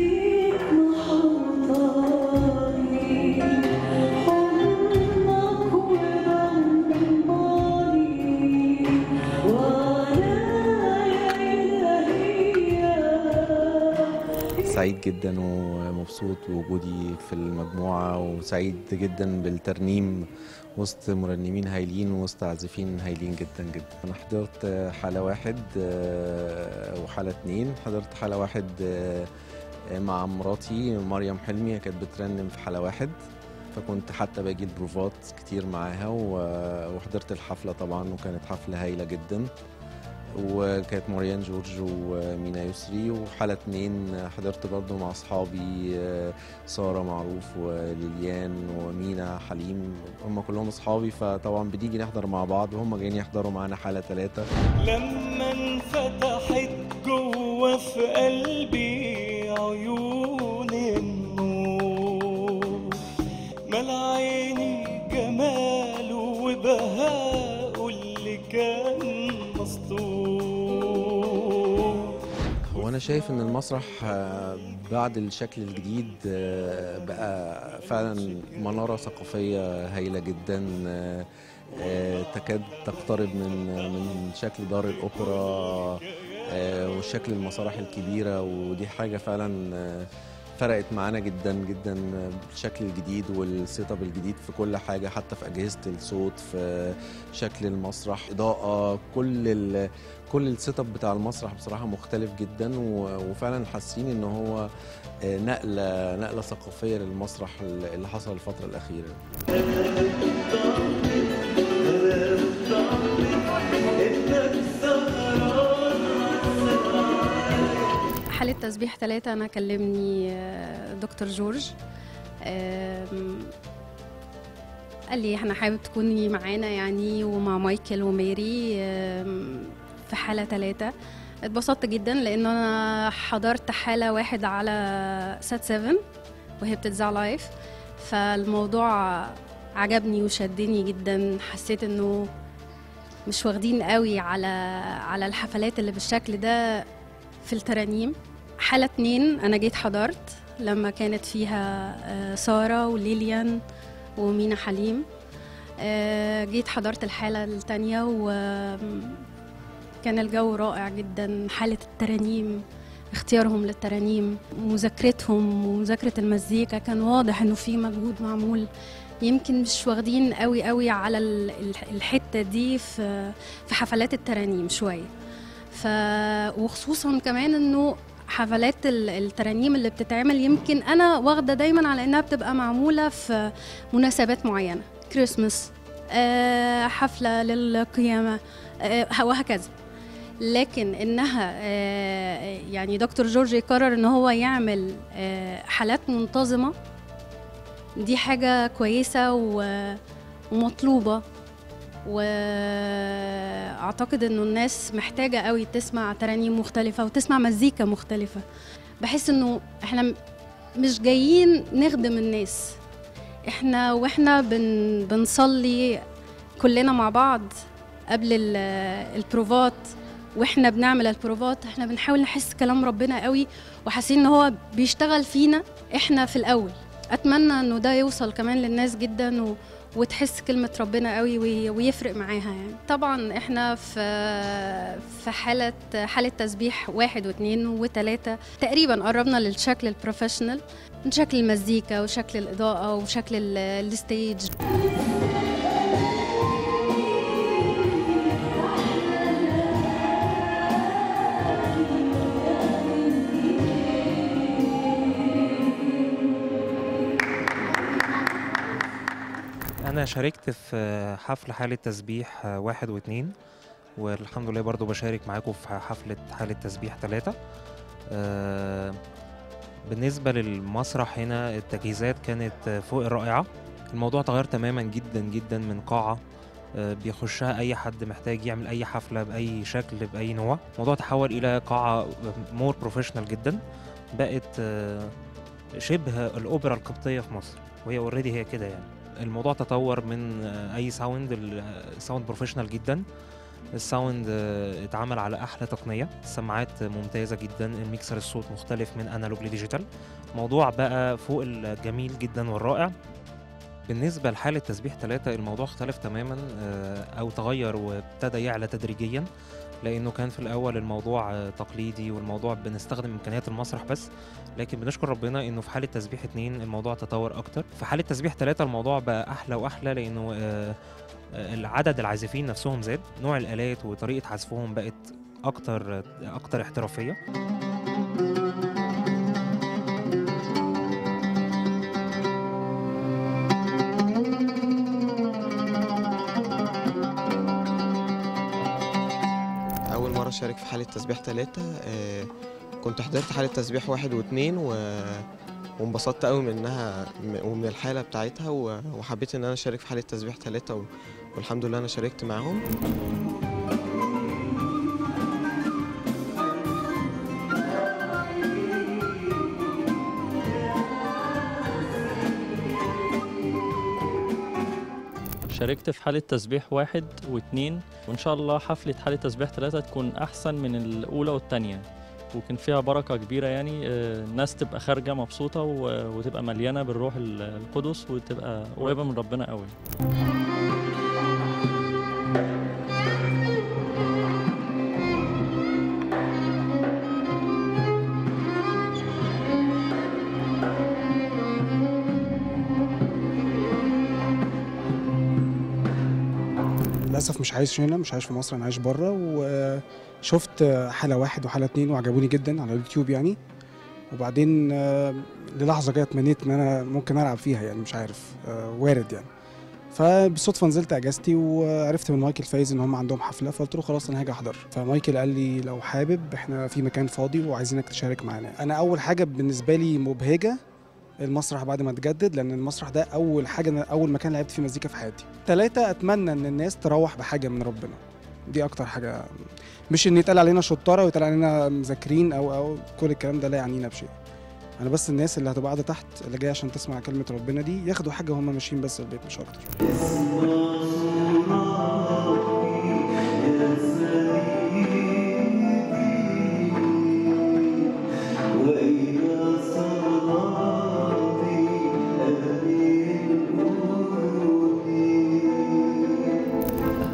سعيد جدا ومبسوط بوجودي في المجموعة وسعيد جدا بالترنيم وسط مرنمين هايلين وسط عازفين هايلين جدا جدا أنا حضرت حالة واحد آه، وحالة اتنين حضرت حالة واحد آه، مع مراتي مريم حلمي هي كانت بترنم في حالة واحد فكنت حتى باجي البروفات كتير معاها و- وحضرت الحفلة طبعا وكانت حفلة هايلة جدا وكانت مريان جورج ومينا يسري وحالة اتنين حضرت برضو مع أصحابي آه، سارة معروف وليليان ومينا حليم هم كلهم أصحابي فطبعا بنيجي نحضر مع بعض وهم جايين يحضروا معانا حالة ثلاثة لما انفتحت جوه في قلبي عيون النور مال عيني جماله وبهاءه اللي كان مسطور هو أنا شايف إن المسرح آه، بعد الشكل الجديد آه، بقى فعلا منارة ثقافية هايلة جدا آه، آه، تكاد تقترب من من شكل دار الأوبرا آه، وشكل المسارح الكبيرة ودي حاجة فعلا آه، فرقت معانا جدا جدا بالشكل الجديد والسيت اب الجديد في كل حاجة حتى في أجهزة الصوت في شكل المسرح إضاءة كل ال كل السيت اب بتاع المسرح بصراحة مختلف جدا و- وفعلا حاسين ان هو آه، نقلة نقلة ثقافية للمسرح اللي حصل الفترة الأخيرة حالة تسبيح ثلاثة أنا كلمني آه، دكتور جورج آم، قال لي احنا حابب تكوني معانا يعني ومع مايكل وماري آم، في حالة ثلاثة اتبسطت جدا لأن أنا حضرت حالة واحد على سات 7 وهي بتتذاع لايف فالموضوع عجبني وشدني جدا حسيت انه مش واخدين قوي على على الحفلات اللي بالشكل ده في الترانيم حالة اتنين أنا جيت حضرت لما كانت فيها آه، سارة وليليان ومينا حليم آه، جيت حضرت الحالة التانية وكانت كان الجو رائع جدا حالة الترانيم اختيارهم للترانيم مذاكرتهم ومذاكرة المزيكا كان واضح انه في مجهود معمول يمكن مش واخدين قوي قوي على ال- ال- الحتة دي في في حفلات الترانيم شوية ف وخصوصا كمان انه حفلات ال- الترانيم اللي بتتعمل يمكن انا واخده دايما على انها بتبقى معموله في مناسبات معينه كريسماس آه، حفله للقيامه آه، وهكذا لكن انها آه، يعني دكتور جورج يقرر ان هو يعمل آه، حالات منتظمه دي حاجه كويسه و- ومطلوبه واعتقد انه الناس محتاجه قوي تسمع ترانيم مختلفه وتسمع مزيكا مختلفه بحس انه احنا م- مش جايين نخدم الناس احنا واحنا بن بنصلي كلنا مع بعض قبل ال- البروفات واحنا بنعمل البروفات احنا بنحاول نحس كلام ربنا قوي وحاسين ان هو بيشتغل فينا احنا في الاول اتمنى انه ده يوصل كمان للناس جدا و وتحس كلمة ربنا قوي وي- ويفرق معاها يعني طبعا احنا في في حالة حالة تسبيح واحد واثنين وثلاثة تقريبا قربنا للشكل البروفيشنال من شكل المزيكا وشكل الإضاءة وشكل ال- الستيج أنا شاركت في حفل حالة تسبيح واحد واتنين والحمد لله برضو بشارك معاكم في حفلة حالة تسبيح تلاتة آه، بالنسبة للمسرح هنا التجهيزات كانت فوق الرائعة الموضوع تغير تماما جدا جدا من قاعة آه، بيخشها أي حد محتاج يعمل أي حفلة بأي شكل بأي نوع الموضوع تحول إلى قاعة مور بروفيشنال جدا بقت آه، شبه الأوبرا القبطية في مصر وهي اوريدي هي كده يعني الموضوع تطور من آه، اي ساوند الساوند بروفيشنال جدا الساوند آه، اتعمل على احلى تقنيه السماعات ممتازه جدا الميكسر الصوت مختلف من انالوج لديجيتال موضوع بقى فوق الجميل جدا والرائع بالنسبة لحالة تسبيح ثلاثة الموضوع اختلف تماما آه، أو تغير وابتدى يعلى تدريجيا لأنه كان في الأول الموضوع آه، تقليدي والموضوع بنستخدم إمكانيات المسرح بس لكن بنشكر ربنا إنه في حالة تسبيح اتنين الموضوع تطور أكتر في حالة تسبيح ثلاثة الموضوع بقى أحلى وأحلى لأنه آه، آه، العدد العازفين نفسهم زاد نوع الآلات وطريقة عزفهم بقت أكتر أكتر احترافية أول مرة أشارك في حالة تسبيح تلاتة آه، كنت حضرت حالة تسبيح واحد واتنين و... وانبسطت قوي منها م- ومن الحالة بتاعتها و... وحبيت إن أنا أشارك في حالة تسبيح تلاتة و... والحمد لله أنا شاركت معاهم شاركت في حالة تسبيح واحد واتنين وإن شاء الله حفلة حالة تسبيح ثلاثة تكون أحسن من الأولى والتانية وكان فيها بركة كبيرة يعني آه، الناس تبقى خارجة مبسوطة و- وتبقى مليانة بالروح ال- القدس وتبقى قريبة من ربنا قوي للاسف مش عايش هنا مش عايش في مصر انا عايش بره وشفت حاله واحد وحاله اتنين وعجبوني جدا على اليوتيوب يعني وبعدين آه، للحظه كده اتمنيت ان انا ممكن العب فيها يعني مش عارف آه، وارد يعني فبالصدفه نزلت اجازتي وعرفت من مايكل فايز ان هم عندهم حفله فقلت له خلاص انا هاجي احضر فمايكل قال لي لو حابب احنا في مكان فاضي وعايزينك تشارك معانا انا اول حاجه بالنسبه لي مبهجه المسرح بعد ما اتجدد لان المسرح ده اول حاجه أنا اول مكان لعبت فيه مزيكا في حياتي ثلاثة اتمنى ان الناس تروح بحاجه من ربنا دي اكتر حاجه مش ان يتقال علينا شطاره ويتقال علينا مذاكرين او او كل الكلام ده لا يعنينا بشيء انا بس الناس اللي هتبقى قاعده تحت اللي جايه عشان تسمع كلمه ربنا دي ياخدوا حاجه هم ماشيين بس البيت مش اكتر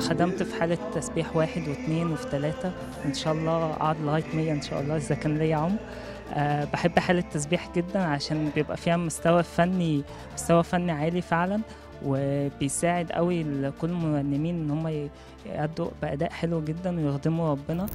خدمت في حالة تسبيح واحد واثنين وفي ثلاثة إن شاء الله أقعد لغاية مية إن شاء الله إذا كان ليا عمر أه بحب حالة تسبيح جدا عشان بيبقى فيها مستوى فني مستوى فني عالي فعلا وبيساعد قوي كل المرنمين ان هم يأدوا بأداء حلو جدا ويخدموا ربنا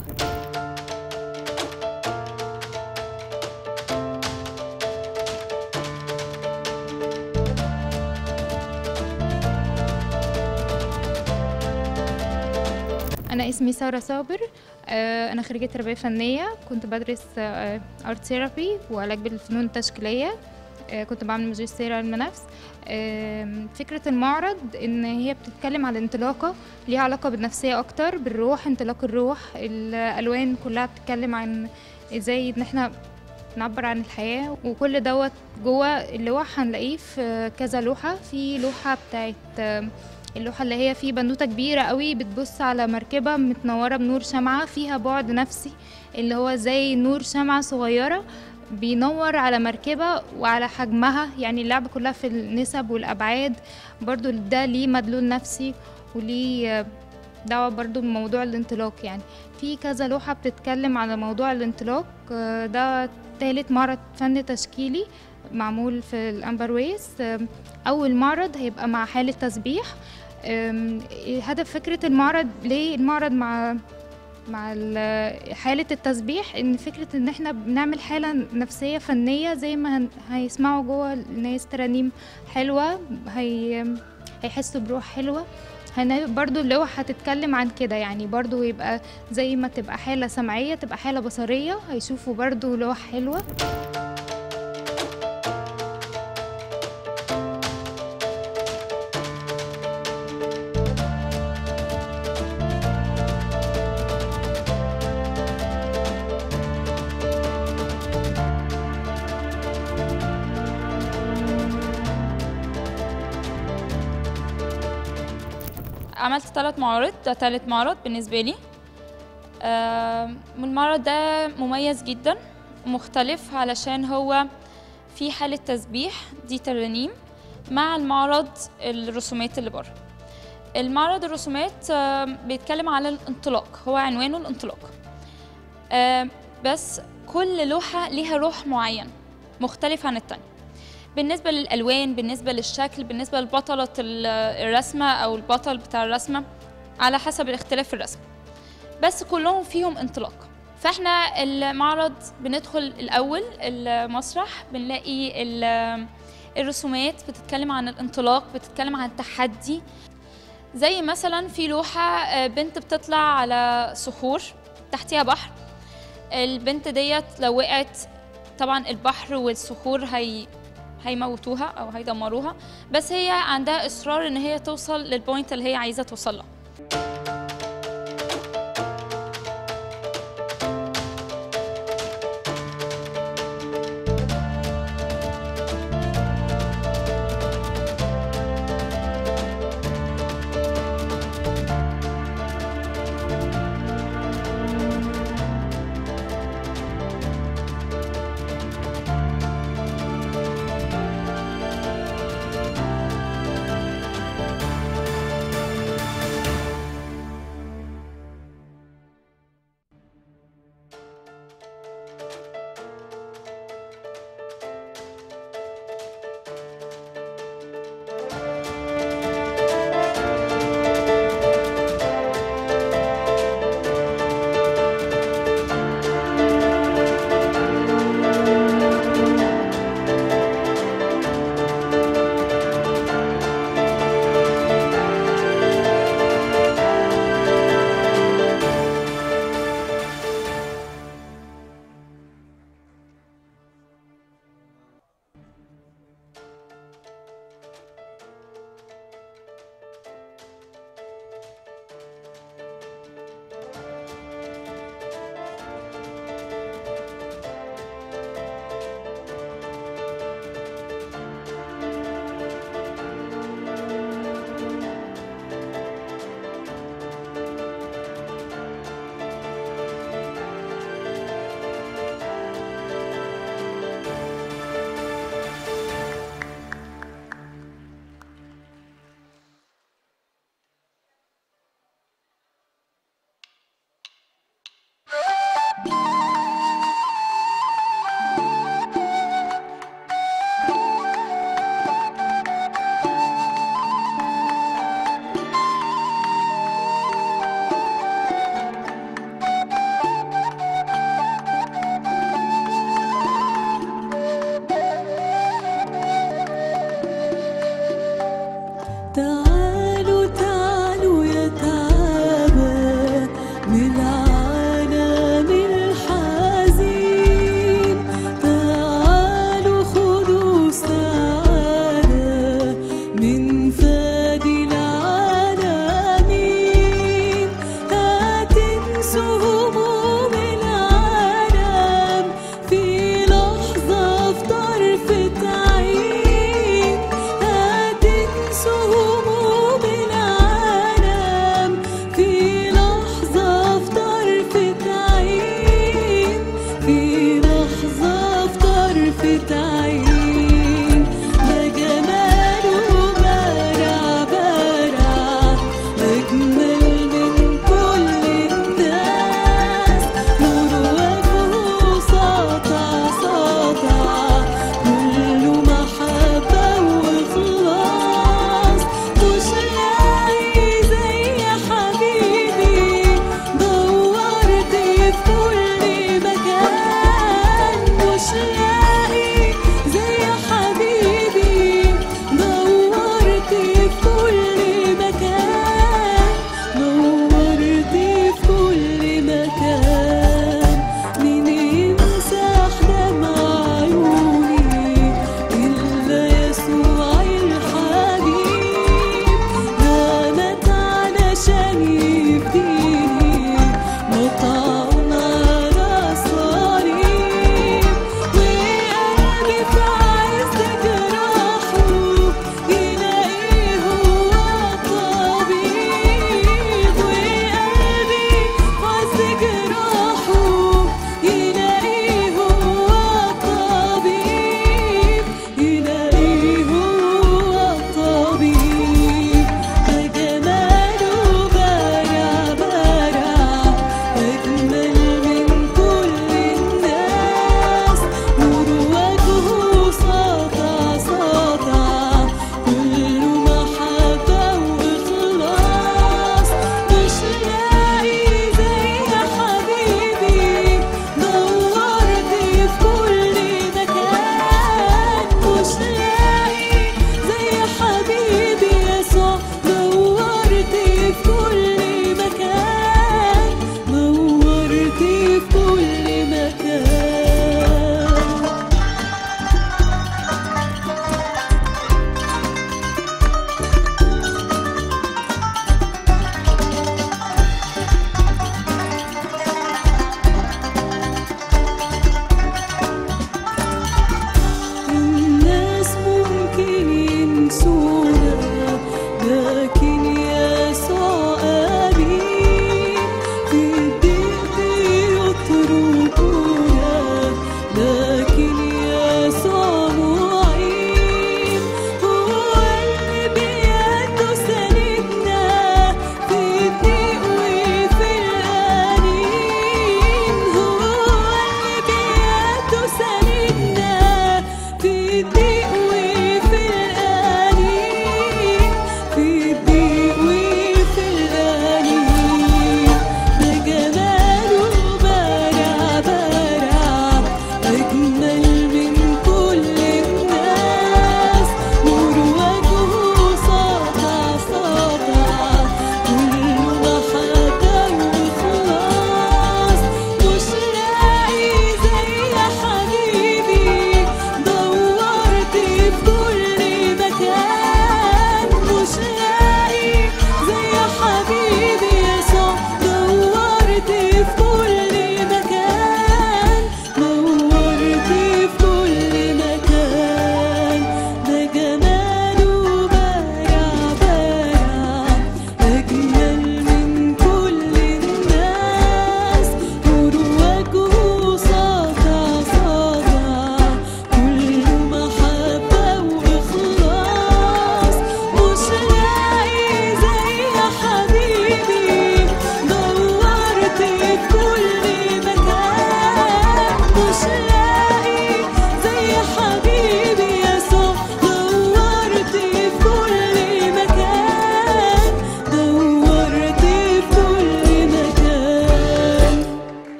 أنا اسمي سارة صابر آه، أنا خريجة تربية فنية كنت بدرس ارت ثيرابي وعلاج بالفنون التشكيلية آه، كنت بعمل ماجستير علم نفس آم، فكرة المعرض إن هي بتتكلم عن الانطلاقة ليها علاقة بالنفسية أكتر بالروح انطلاق الروح الألوان كلها بتتكلم عن إزاي إن إحنا نعبر عن الحياة وكل دوت جوه اللوح هنلاقيه في كذا لوحة في لوحة بتاعت آم، اللوحة اللي هي في بنوتة كبيرة قوي بتبص على مركبة متنورة بنور شمعة فيها بعد نفسي اللي هو زي نور شمعة صغيرة بينور على مركبة وعلى حجمها يعني اللعبة كلها في النسب والأبعاد برضو ده ليه مدلول نفسي وليه دعوة برضو بموضوع الانطلاق يعني في كذا لوحة بتتكلم على موضوع الانطلاق آه، ده تالت معرض فن تشكيلي معمول في الأمبر ويس آم، أول معرض هيبقى مع حالة تسبيح آم، هدف فكرة المعرض ليه المعرض مع مع ال- حالة التسبيح إن فكرة إن إحنا بنعمل حالة نفسية فنية زي ما هن- هيسمعوا جوه الناس ترانيم حلوة هي هيحسوا بروح حلوة هن برضو اللوح هتتكلم عن كده يعني برضو يبقى زي ما تبقى حالة سمعية تبقى حالة بصرية هيشوفوا برضو لوح حلوة عملت ثلاث معارض ده تالت معرض بالنسبة لي آم، والمعرض ده مميز جدا مختلف علشان هو في حالة تسبيح دي ترانيم مع المعرض الرسومات اللي بره المعرض الرسومات آم، بيتكلم على الانطلاق هو عنوانه الانطلاق آم، بس كل لوحة ليها روح معين مختلف عن التانية بالنسبة للألوان بالنسبة للشكل بالنسبة لبطلة ال- الرسمة أو البطل بتاع الرسمة على حسب الاختلاف في الرسم بس كلهم فيهم انطلاق فاحنا المعرض بندخل الأول المسرح بنلاقي ال- الرسومات بتتكلم عن الانطلاق بتتكلم عن التحدي زي مثلا في لوحة آه، بنت بتطلع على صخور تحتيها بحر البنت ديت لو وقعت طبعا البحر والصخور هي هيموتوها او هيدمروها بس هي عندها اصرار ان هي توصل للبوينت اللي هي عايزه توصل له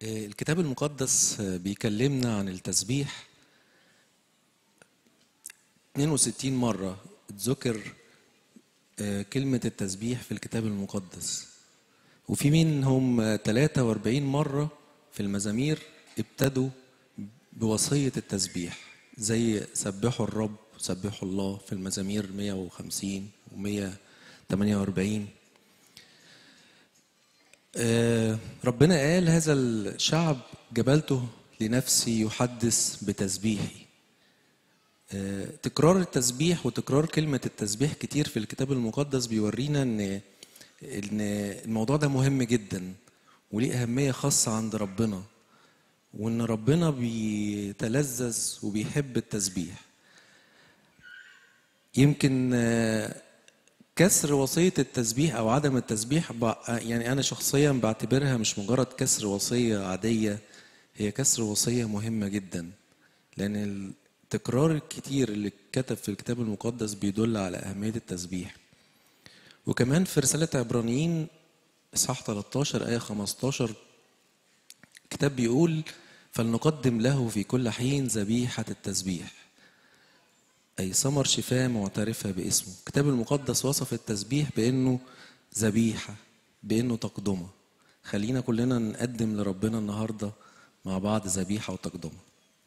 آه، الكتاب المقدس آه، بيكلمنا عن التسبيح 62 مرة اتذكر آه، كلمة التسبيح في الكتاب المقدس وفي منهم آه، 43 مرة في المزامير ابتدوا بوصية التسبيح زي سبحوا الرب سبحوا الله في المزامير 150 و 148 آه، ربنا قال هذا الشعب جبلته لنفسي يحدث بتسبيحي آه، تكرار التسبيح وتكرار كلمة التسبيح كتير في الكتاب المقدس بيورينا ان ان الموضوع ده مهم جدا وليه أهمية خاصة عند ربنا وان ربنا بيتلذذ وبيحب التسبيح يمكن آه، كسر وصية التسبيح أو عدم التسبيح بع- يعني أنا شخصيا بعتبرها مش مجرد كسر وصية عادية هي كسر وصية مهمة جدا لأن التكرار الكتير اللي اتكتب في الكتاب المقدس بيدل على أهمية التسبيح وكمان في رسالة عبرانيين إصحاح 13 آية 15 الكتاب بيقول فلنقدم له في كل حين ذبيحة التسبيح أي ثمر شفاء معترفة باسمه الكتاب المقدس وصف التسبيح بأنه ذبيحة بأنه تقدمة خلينا كلنا نقدم لربنا النهاردة مع بعض ذبيحة وتقدمة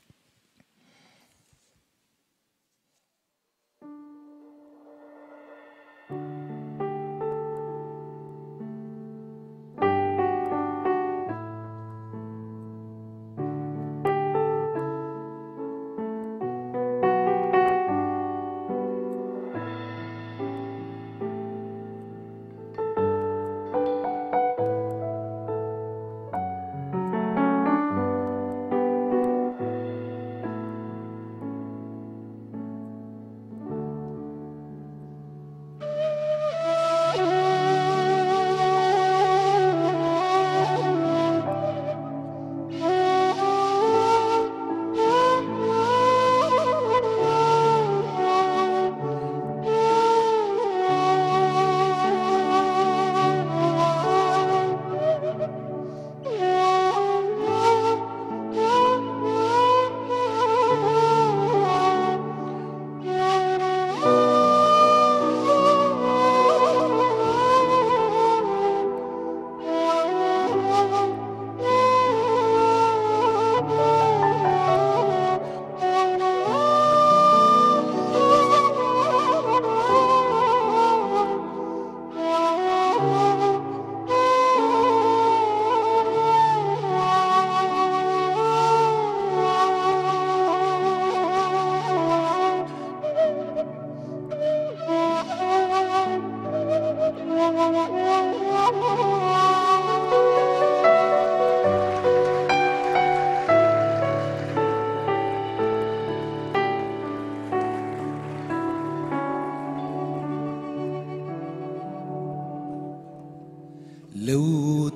لو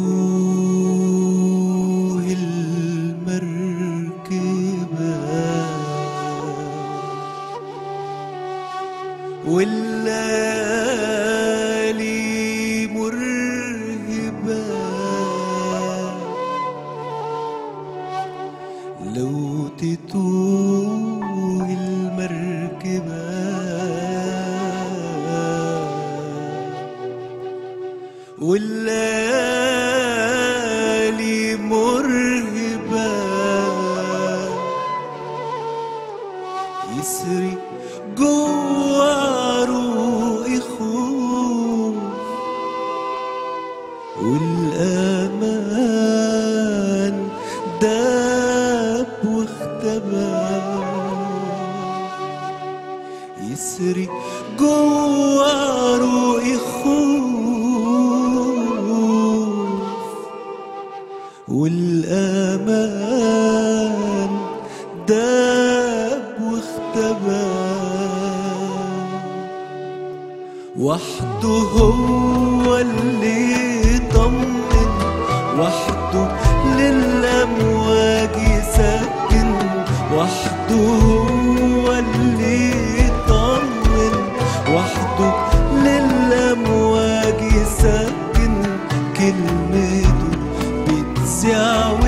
تتوه المركبة والليالي مرهبة لو تتوه المركبة والليالي مرهبة يسري جوا روحي خوف والأمان داب واختبى يسري جوا روحي خوف والأمان داب واختبى وحده هو اللي يطمن وحده للأمواج يسكن وحده هو اللي يطمن وحده للأمواج يسكن كلمته بتسع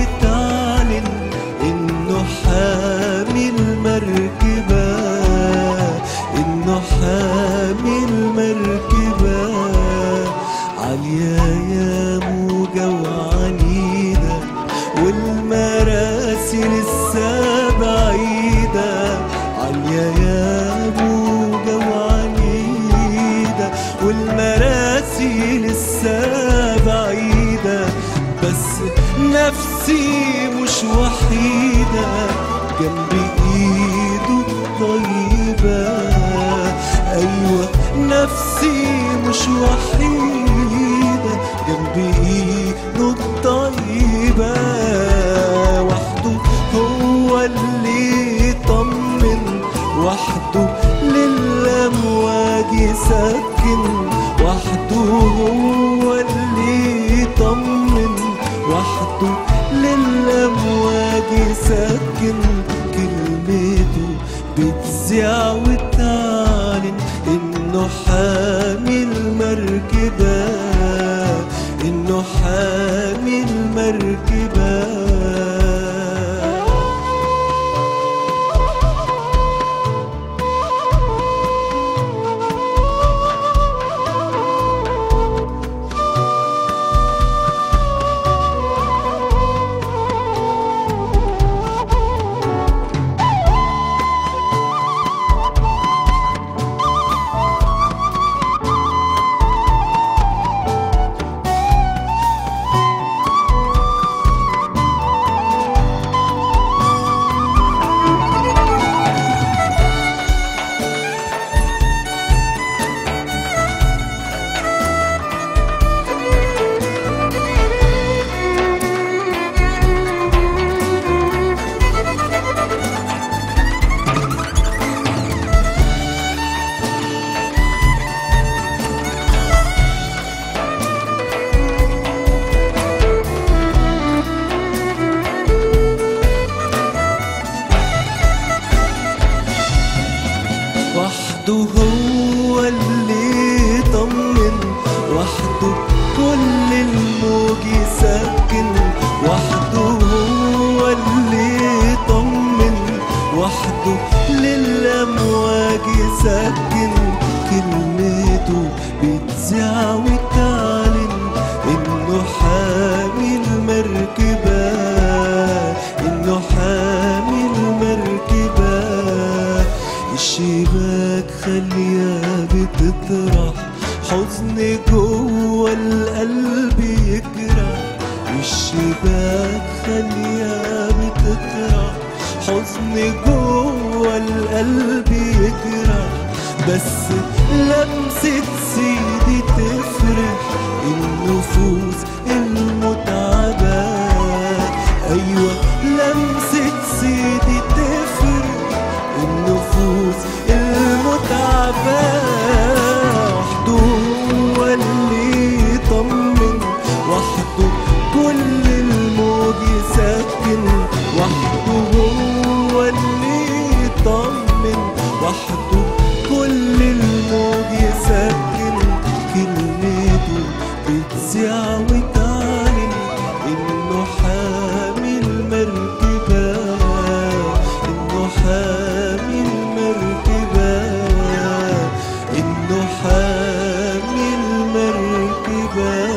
نفسي مش وحيدة جنب ايده الطيبة وحده هو اللي يطمن وحده للأمواج يسكن وحده هو اللي يطمن وحده للأمواج يسكن كلمته بتذيع وتعلن إنه حامي المركبة إنه حامي المركبة وحده هو اللي يطمن وحده كل الموج يسكن وحده هو اللي يطمن وحده للأمواج يسكن كلمته بتذيع وتعلن إنه حامي المركبة إنه حامي المركبة الشباك خليها بتطرح حزن جوه القلب يجرح الشباك خليها بتطرح حزن جوه القلب يجرح بس لمسة سيدي تفرح النفوس المتعبة أيوة لمسة سيدي تفرح النفوس المتعبة وحده هو اللي يطمن وحده كل الموج يسكن وحده هو اللي يطمن وحده كل الموج يسكن كلمته بتذيع وتعلن انه حامي المركبة انه حامي المركبة انه حامي المركبة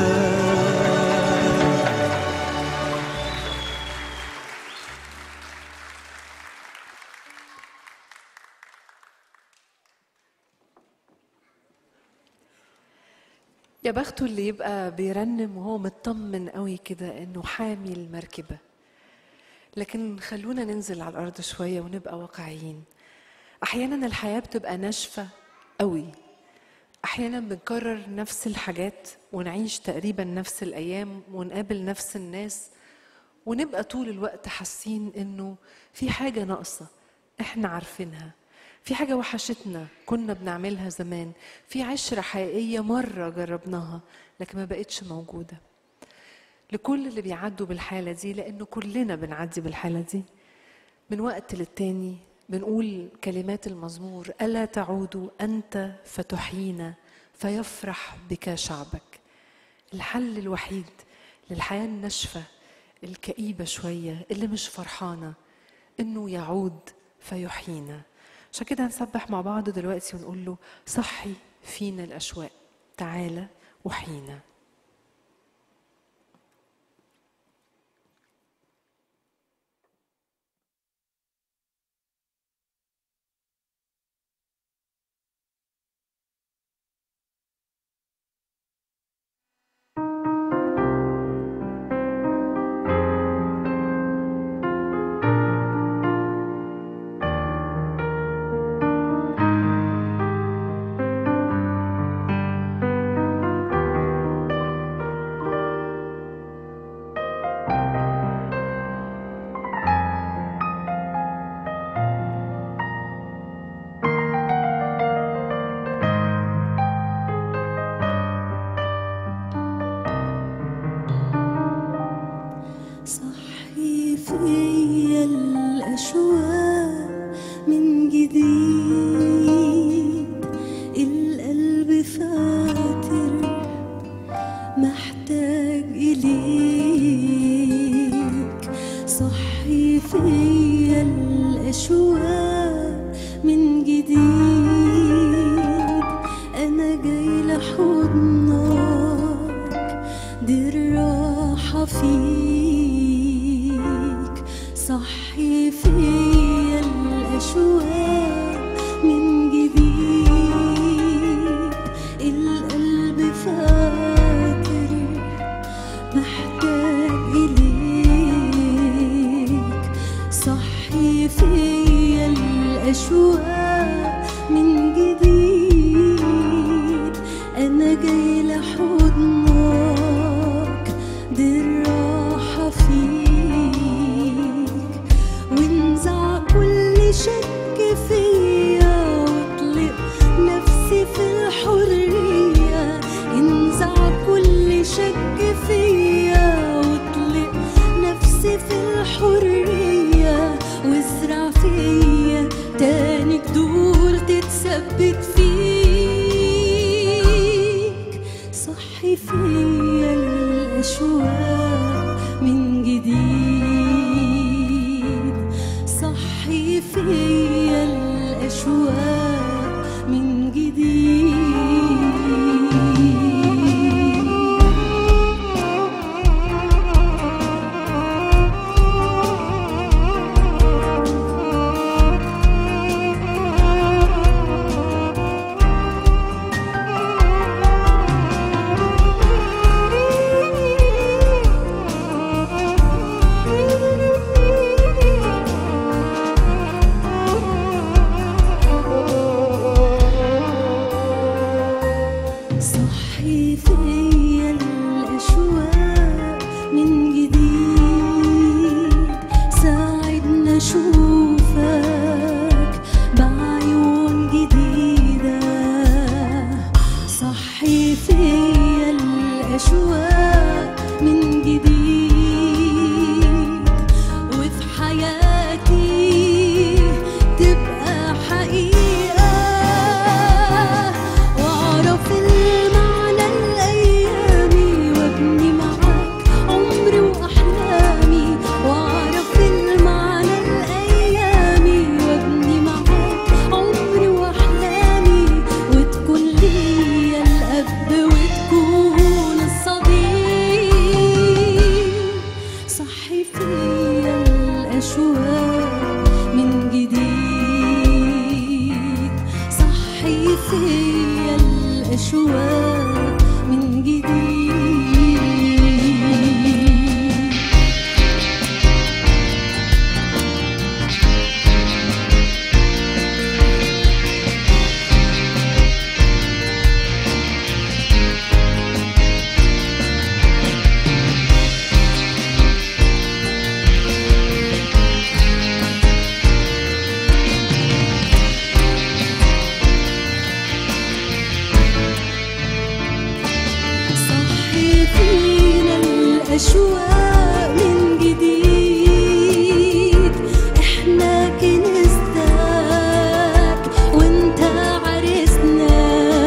يا بخته اللي يبقى بيرنم وهو مطمن قوي كده انه حامي المركبه لكن خلونا ننزل على الارض شويه ونبقى واقعيين احيانا الحياه بتبقى ناشفه قوي احيانا بنكرر نفس الحاجات ونعيش تقريبا نفس الايام ونقابل نفس الناس ونبقى طول الوقت حاسين انه في حاجه ناقصه احنا عارفينها في حاجه وحشتنا كنا بنعملها زمان في عشره حقيقيه مره جربناها لكن ما بقتش موجوده لكل اللي بيعدوا بالحاله دي لانه كلنا بنعدي بالحاله دي من وقت للتاني بنقول كلمات المزمور الا تعود انت فتحيينا فيفرح بك شعبك الحل الوحيد للحياه الناشفه الكئيبه شويه اللي مش فرحانه انه يعود فيحيينا عشان كده هنسبح مع بعض دلوقتي ونقول له صحي فينا الاشواق تعالى وحينا ثبت فيك صحي فيا الأشواق من جديد صحي فيا الأشواق من جديد صحي فيا الأشواق من جديد ساعدنا أشوفك بعيون جديدة صحي فيا الأشواق من جديد وفي حياتي تبقى حقيقة واعرف المعنى الايامي وابني معاك عمري واحلامي واعرف المعنى الايامي وابني معاك عمري واحلامي وتكون ليا الاب وتكون الصديق صحي فيا الاشواق من جديد صحي فيا الاشواق من جديد صحي فينا الأشواق من جديد إحنا كنيستك وإنت عرسنا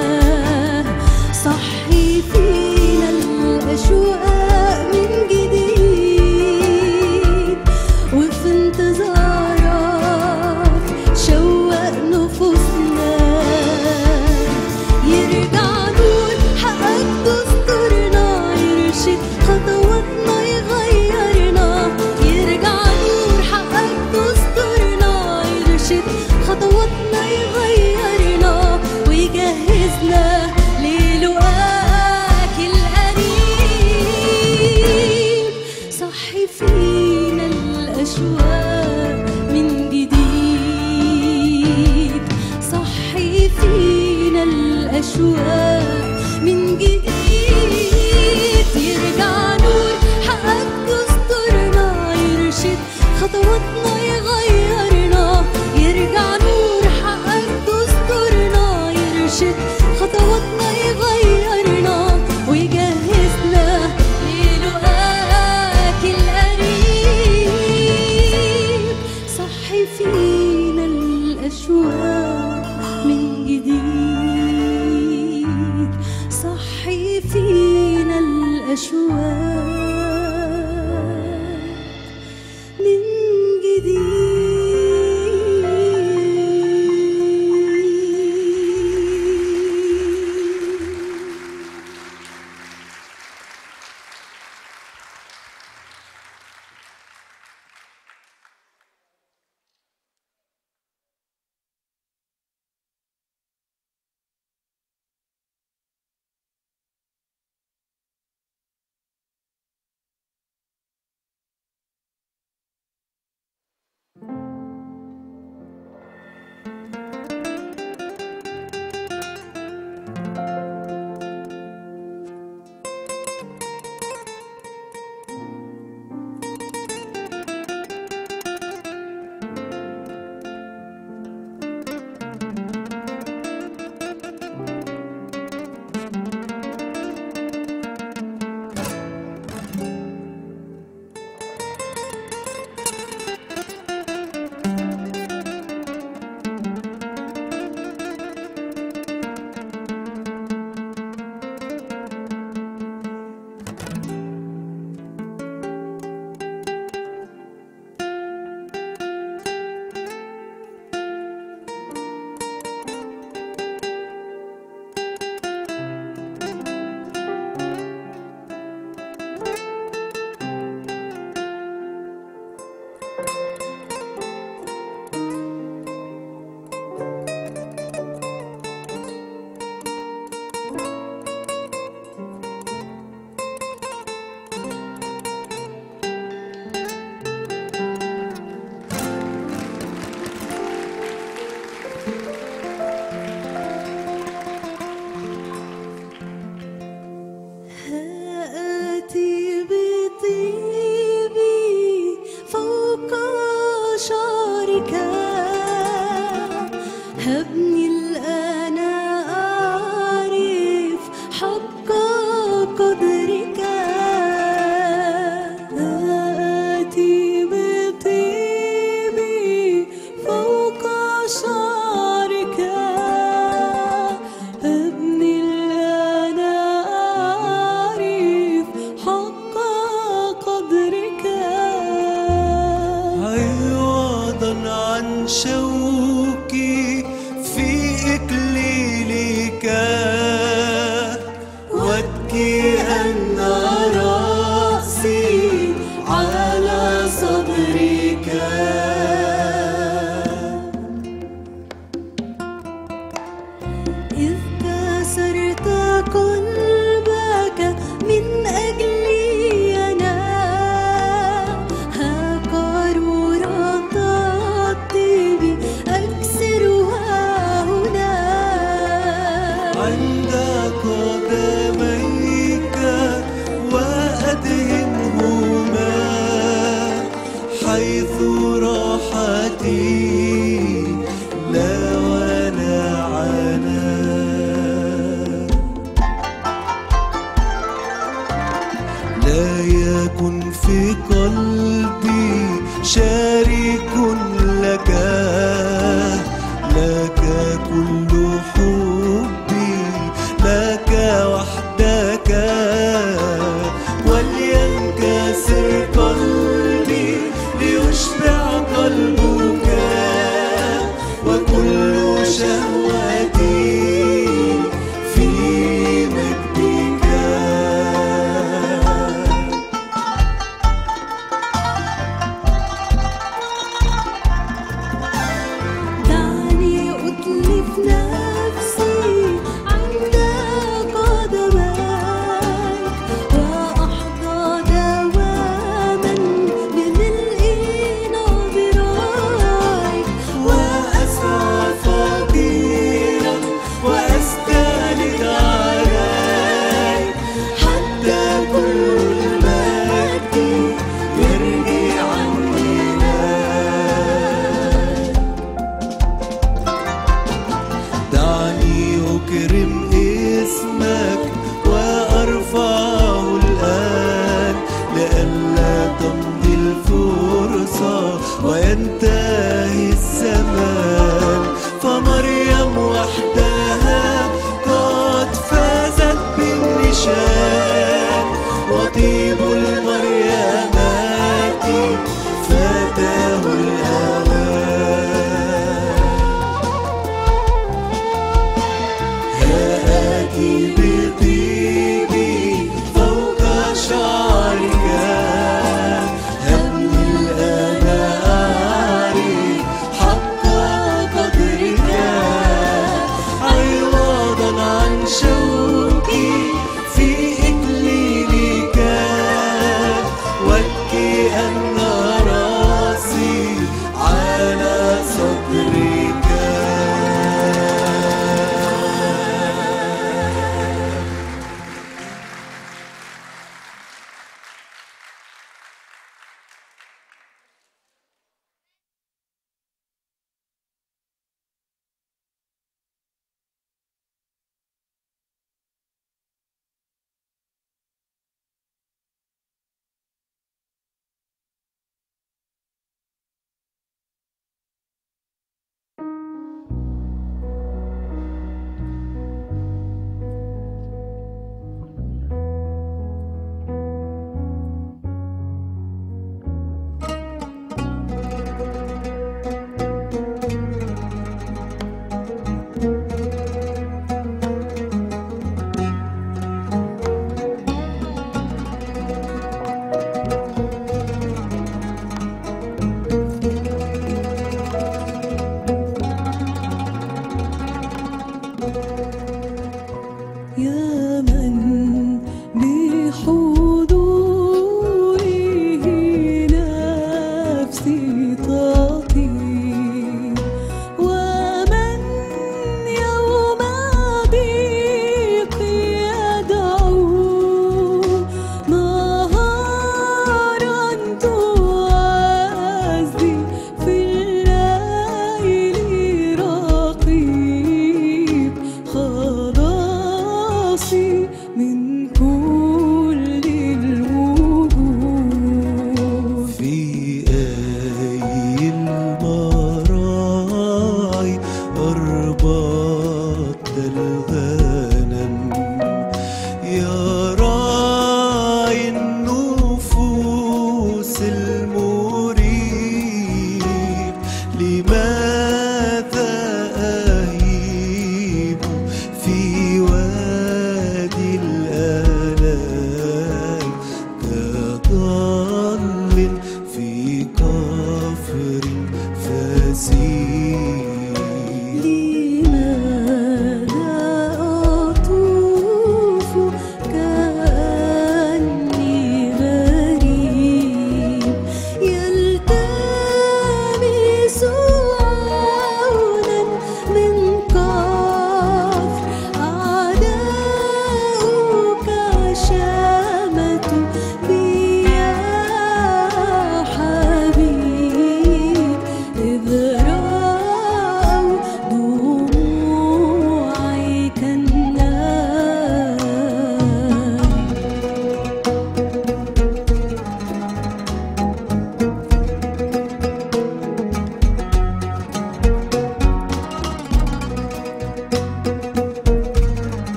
صحي فينا الأشواق من جديد وفي انتظارك شوق نفوسنا يرجع نور حقك دستورنا يرشد خطواتنا يغيرنا يرجع نور حقك دستورنا يرشد خطواتنا يغيرنا ويجهزنا للقاك القريب صحي فينا الأشواق من جديد صحي فينا الأشواق من جديد يرجع نور حقك دستورنا يرشد خطواتنا يغيرنا يرجع نور حقك دستورنا يرشد خطواتنا يغيرنا ويجهزنا للقاك القريب صحي فينا الأشواق من جديد صحي فينا الأشواق من جديد إذ كسرت قلبك من أجلي أنا ها قارورة الطيب أكسرها هنا عند قدميك وأدهنهما حيث راحتي لا ولا عنا لا يكن في قلبي شريك لك لك كل حبي لك وحدك ولينكسر قلبي ليشبع قلبك وكل شهوتي في مجدك دعني أتلف نفسي عند قدميك وأحظى دواما بملء نظريك وأسعى فقيرا وأستند عليك حتى كل المجد يرجع إليك دعني أكرم اسمك وأرفعه الآن لئلا تمضي الفرصة وينتهي الزمان فمريم وحدها قد فازت بالنشان وطيب المريمات فاتاه الأوان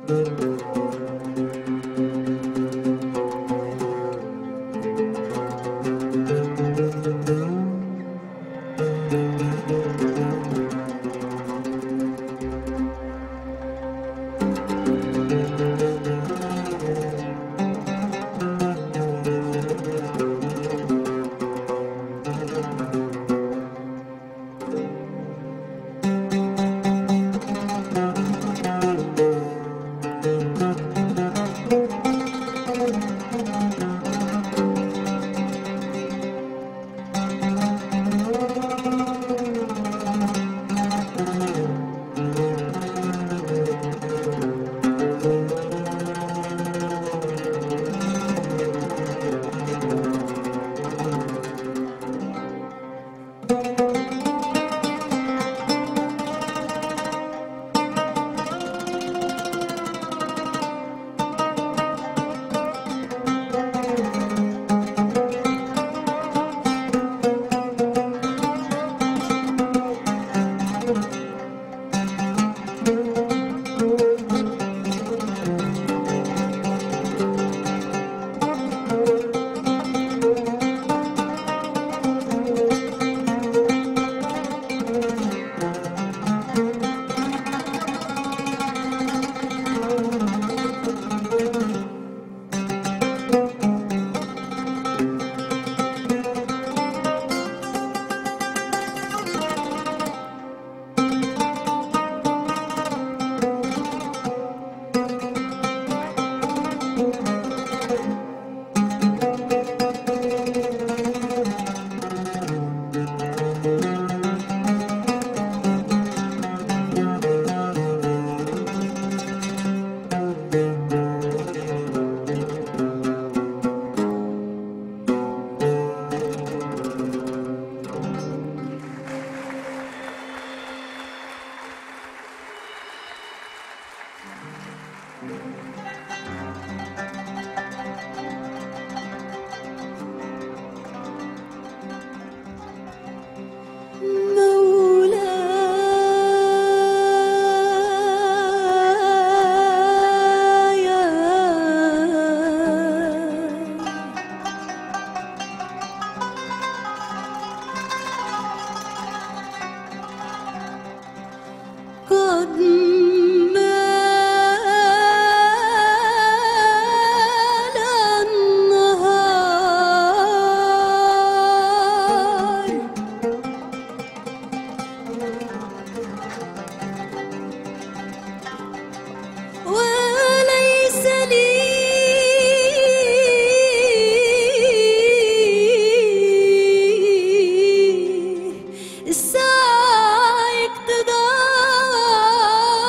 قد مال النهار وليس لي الساعة اقتدار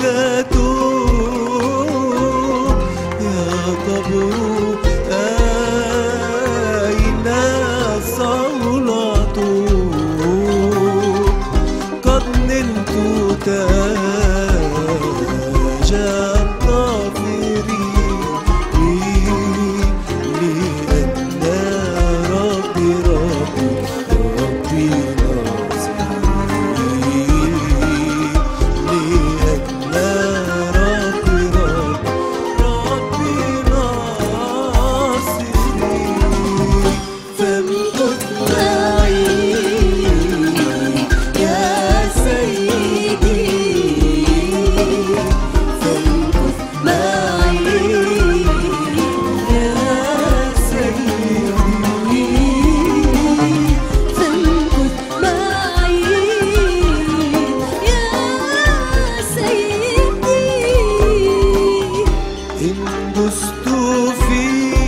كتوب يا قبر أين صولته قد نلت تاج الظافرين لأن ربي ربي ربي ناصري لأن ربي ربي ربي ناصري فامكث معي يا سيدي فامكث معي يا سيدي فامكث معي يا سيدي إن دست في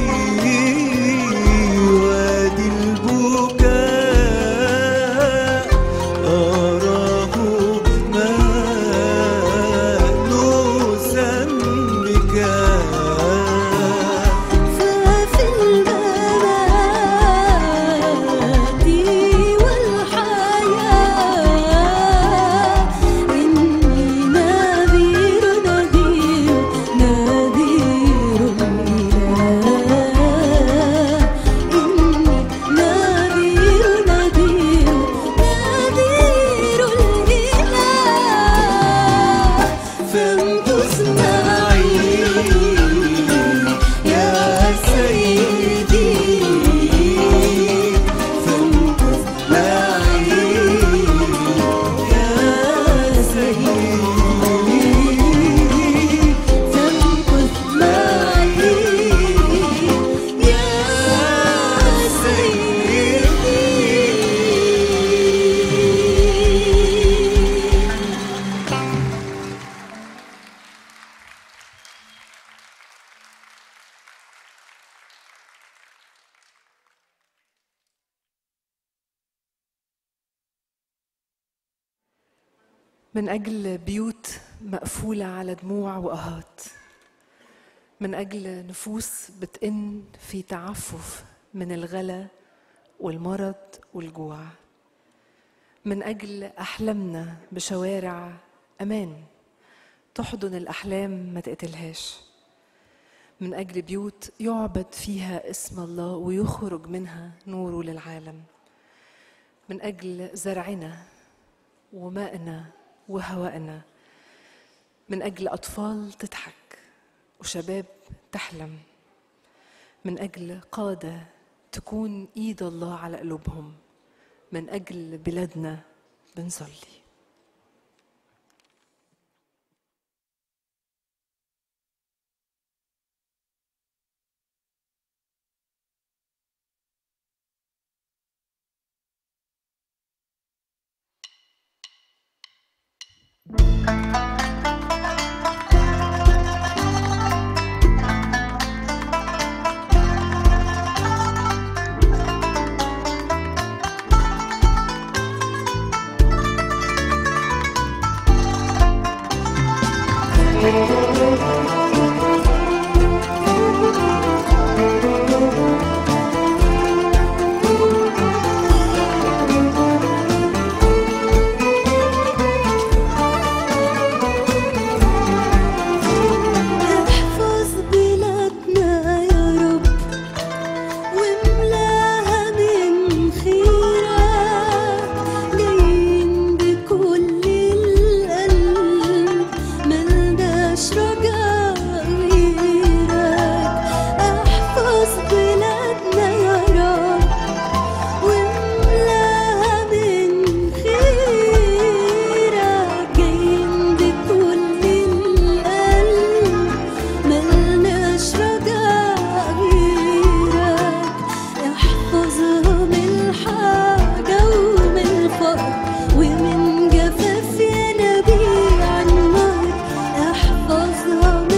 وادي البكاء أراه مأنوسا بك ففي الممات والحياة إني نذير نذير نذير الإله إني نذير نذير نذير الإله فامكث معي يا سيدي فامكث معي يا سيدي فامكث معي يا سيدي من أجل بيوت مقفولة على دموع وآهات من أجل نفوس بتئن في تعفف من الغلا والمرض والجوع من أجل أحلامنا بشوارع أمان تحضن الأحلام ما تقتلهاش من أجل بيوت يعبد فيها اسم الله ويخرج منها نوره للعالم من أجل زرعنا وماءنا وهوائنا من أجل أطفال تضحك وشباب تحلم من أجل قادة تكون إيد الله على قلوبهم من أجل بلادنا بنصلي احفظ بلادنا يا رب واملاها من خيرك جايين بكل القلب ملناش رجاء غيرك احفظ بلادنا يا رب واملاها من خيرك جايين بكل القلب ملناش رجاء غيرك احفظها من الحاجة ومن الفقر ومن جفاف ينابيع النار احفظها من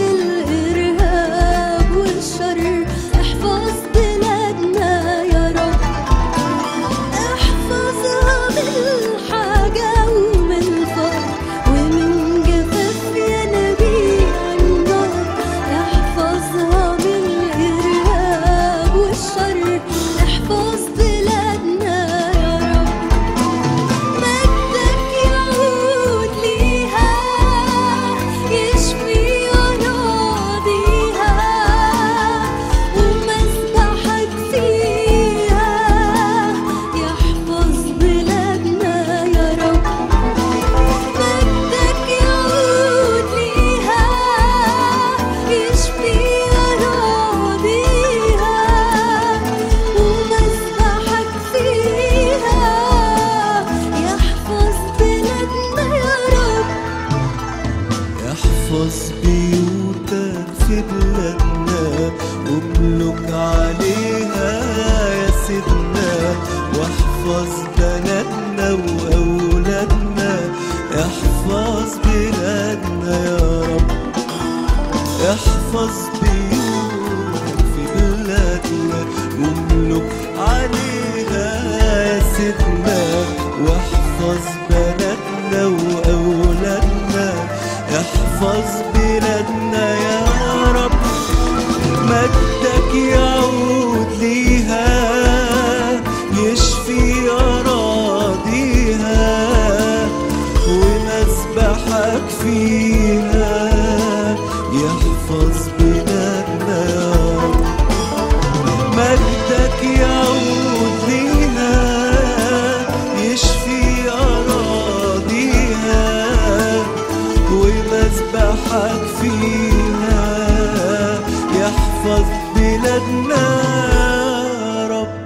بيوتك في بلادنا واملك عليها يا سيدنا واحفظ بناتنا وأولادنا احفظ بلادنا يا رب احفظ بيوتك في بلادنا واملك عليها يا سيدنا واحفظ بناتنا وأولادنا احفظ بلادنا يا رب مجدك يعود ليها يشفي أراضيها ومسبحك فيها يحفظ بلادنا يا رب مجدك يعود ليها يشفي أراضيها ومسبحك فيها يحفظ بلادنا يا رب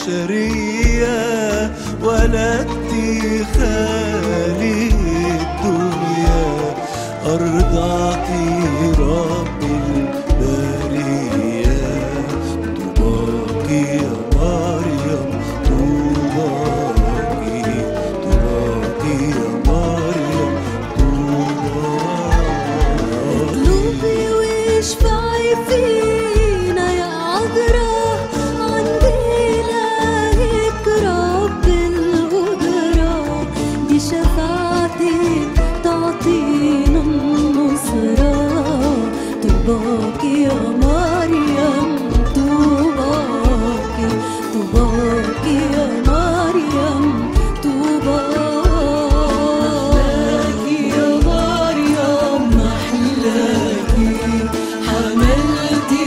البشرية ولدتي خالي الدنيا أرضعتي رب البرية طوباكي يا مريم طوباكي طوباكي يا مريم اطلبي واشفعي فينا يا عذراء عند إلهك رب القدرة دي شفاعتك تعطينا النصرة طوباكي يا مريم طوباكي طوباكي يا مريم طوباكي يا مريم محلاكي حملتي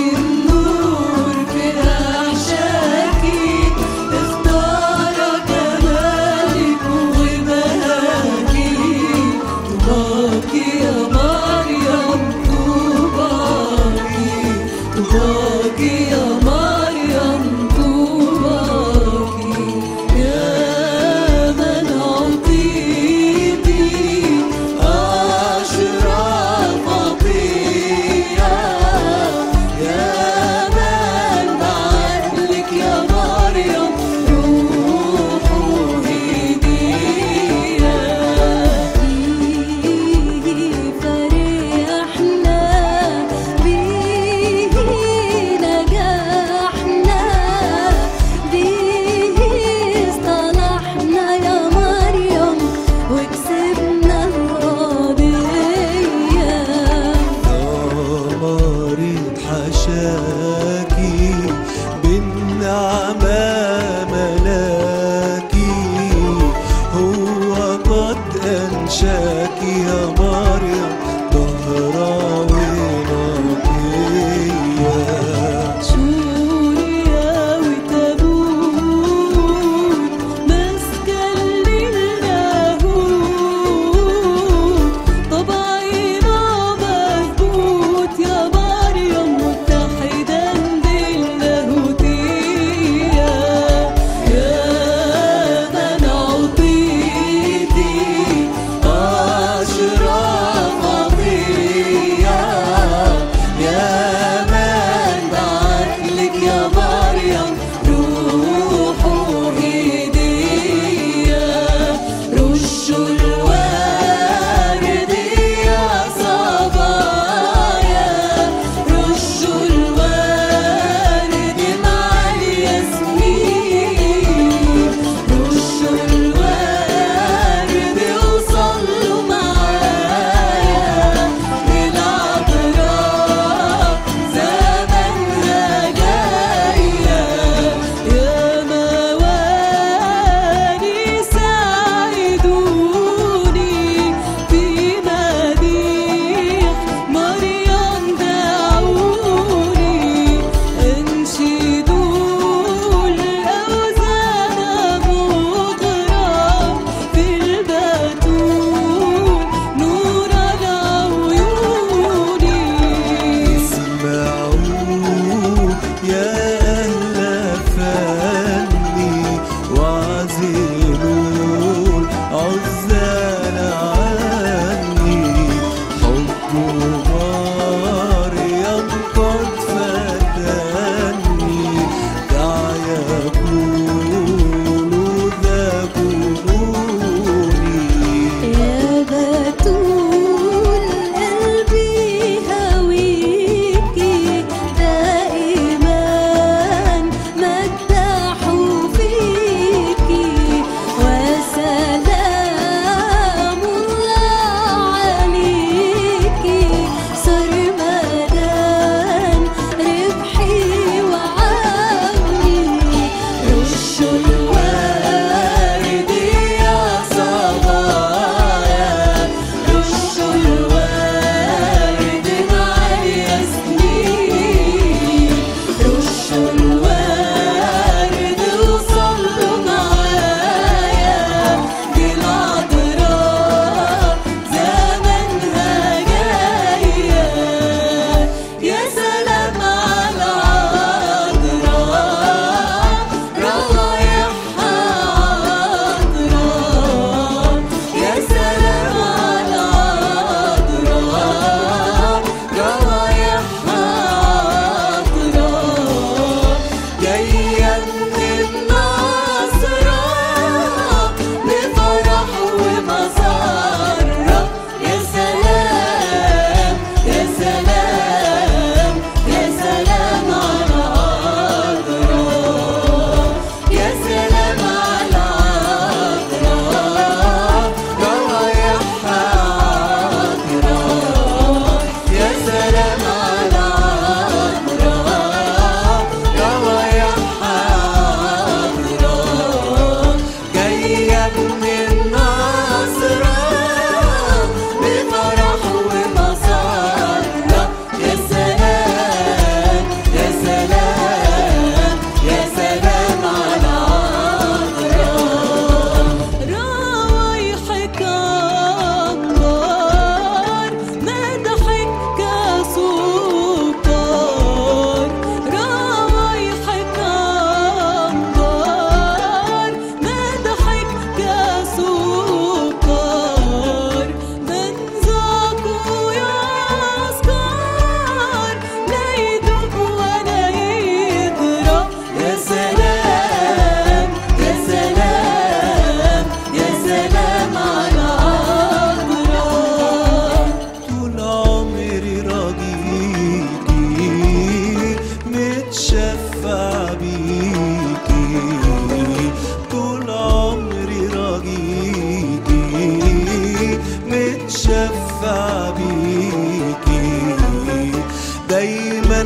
دايما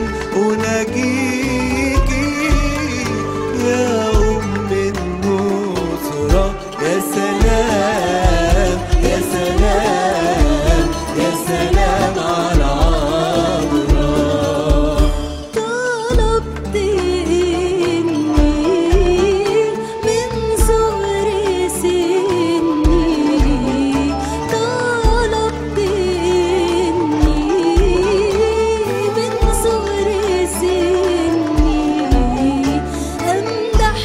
أناجيكي يا أم النصرة يا سلام يا سلام يا سلام على عذراء طلبت إني من صغر سني طلبت إني من صغر سني أمدح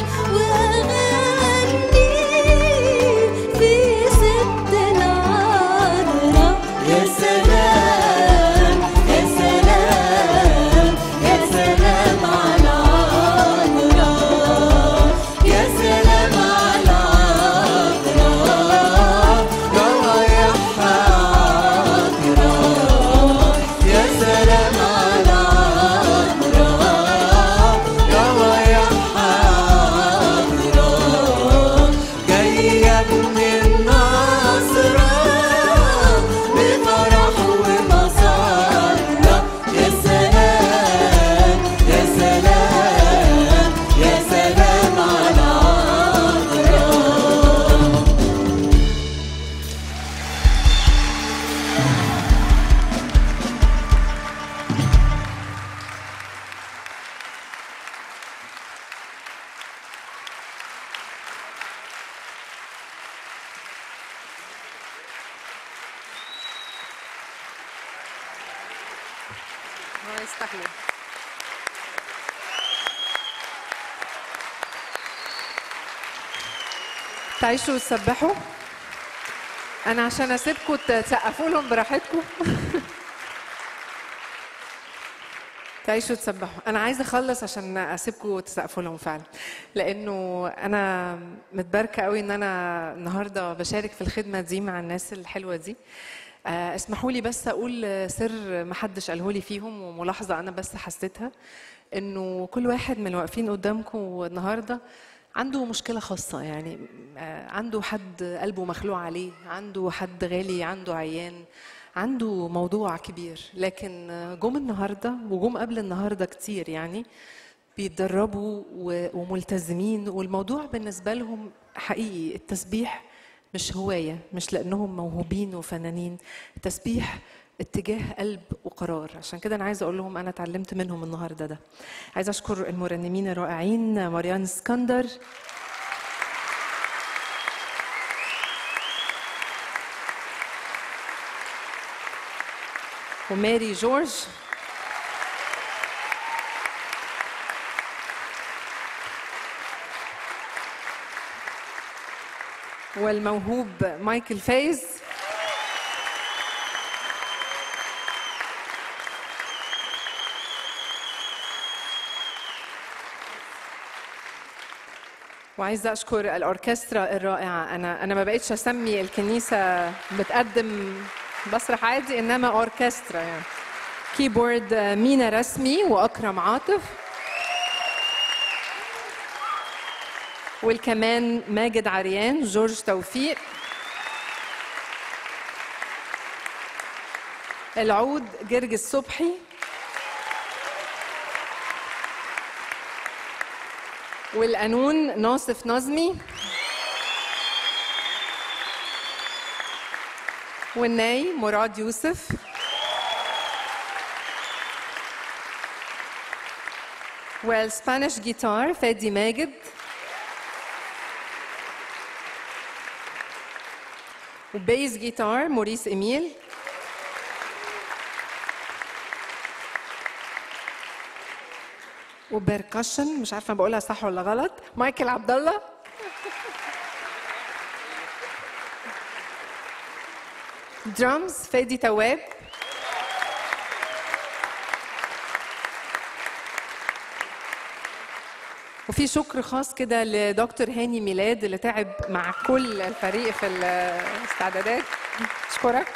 وأغني في ست العذراء يا سلام يا سلام يا سلام على عذراء يا سلام على عذراء روايحها عذراء يا سلام على عذراء روايحها عذراء جاية من النصرة بفرح ومسرة يا سلام يا سلام يا سلام على عذراء الله يستحمل تعيشوا وتسبحوا انا عشان اسيبكم تسقفوا لهم براحتكم تعيشوا وتسبحوا انا عايزه اخلص عشان اسيبكم تسقفوا لهم فعلا لانه انا متباركه قوي ان انا النهارده بشارك في الخدمه دي مع الناس الحلوه دي آه، اسمحوا لي بس اقول سر محدش قاله لي فيهم وملاحظه انا بس حسيتها انه كل واحد من اللي واقفين قدامكم النهارده عنده مشكله خاصه يعني آه، عنده حد قلبه مخلوع عليه عنده حد غالي عنده عيان عنده موضوع كبير لكن آه، جم النهارده وجم قبل النهارده كتير يعني بيتدربوا و- وملتزمين والموضوع بالنسبه لهم حقيقي التسبيح مش هوايه مش لانهم موهوبين وفنانين التسبيح اتجاه قلب وقرار عشان كده انا عايزه اقول لهم انا اتعلمت منهم النهارده ده عايزه اشكر المرنمين الرائعين مريان اسكندر وماري جورج والموهوب مايكل فايز وعايزه اشكر الاوركسترا الرائعه انا انا ما بقتش اسمي الكنيسه بتقدم مسرح عادي انما اوركسترا يعني كيبورد مينا رسمي واكرم عاطف والكمان ماجد عريان جورج توفيق العود جرجس صبحي والقانون ناصف نظمي والناي مراد يوسف والسبانيش جيتار فادي ماجد وبيز جيتار موريس إميل وبركشن مش عارفه بقولها صح ولا غلط مايكل عبد الله درامز فادي تواب وفي شكر خاص كده لدكتور هاني ميلاد اللي تعب مع كل الفريق في الاستعدادات اشكرك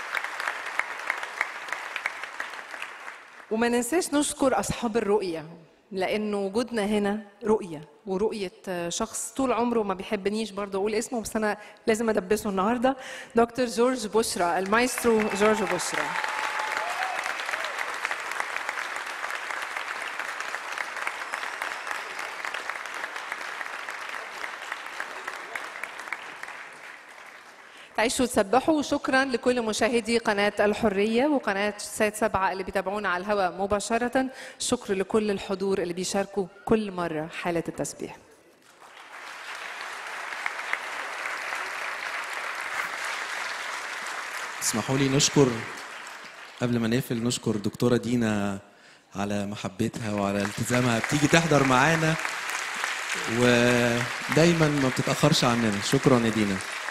وما ننساش نشكر اصحاب الرؤيه لانه وجودنا هنا رؤيه ورؤيه شخص طول عمره ما بيحبنيش برضه اقول اسمه بس انا لازم ادبسه النهارده دكتور جورج بشرى المايسترو جورج بشرى تعيشوا وتسبحوا وشكرا لكل مشاهدي قناة الحرية وقناة سات سبعة اللي بيتابعونا على الهواء مباشرة شكر لكل الحضور اللي بيشاركوا كل مرة حالة التسبيح اسمحوا لي نشكر قبل ما نقفل نشكر دكتورة دينا على محبتها وعلى التزامها بتيجي تحضر معانا ودايما ما بتتأخرش عننا شكرا يا دينا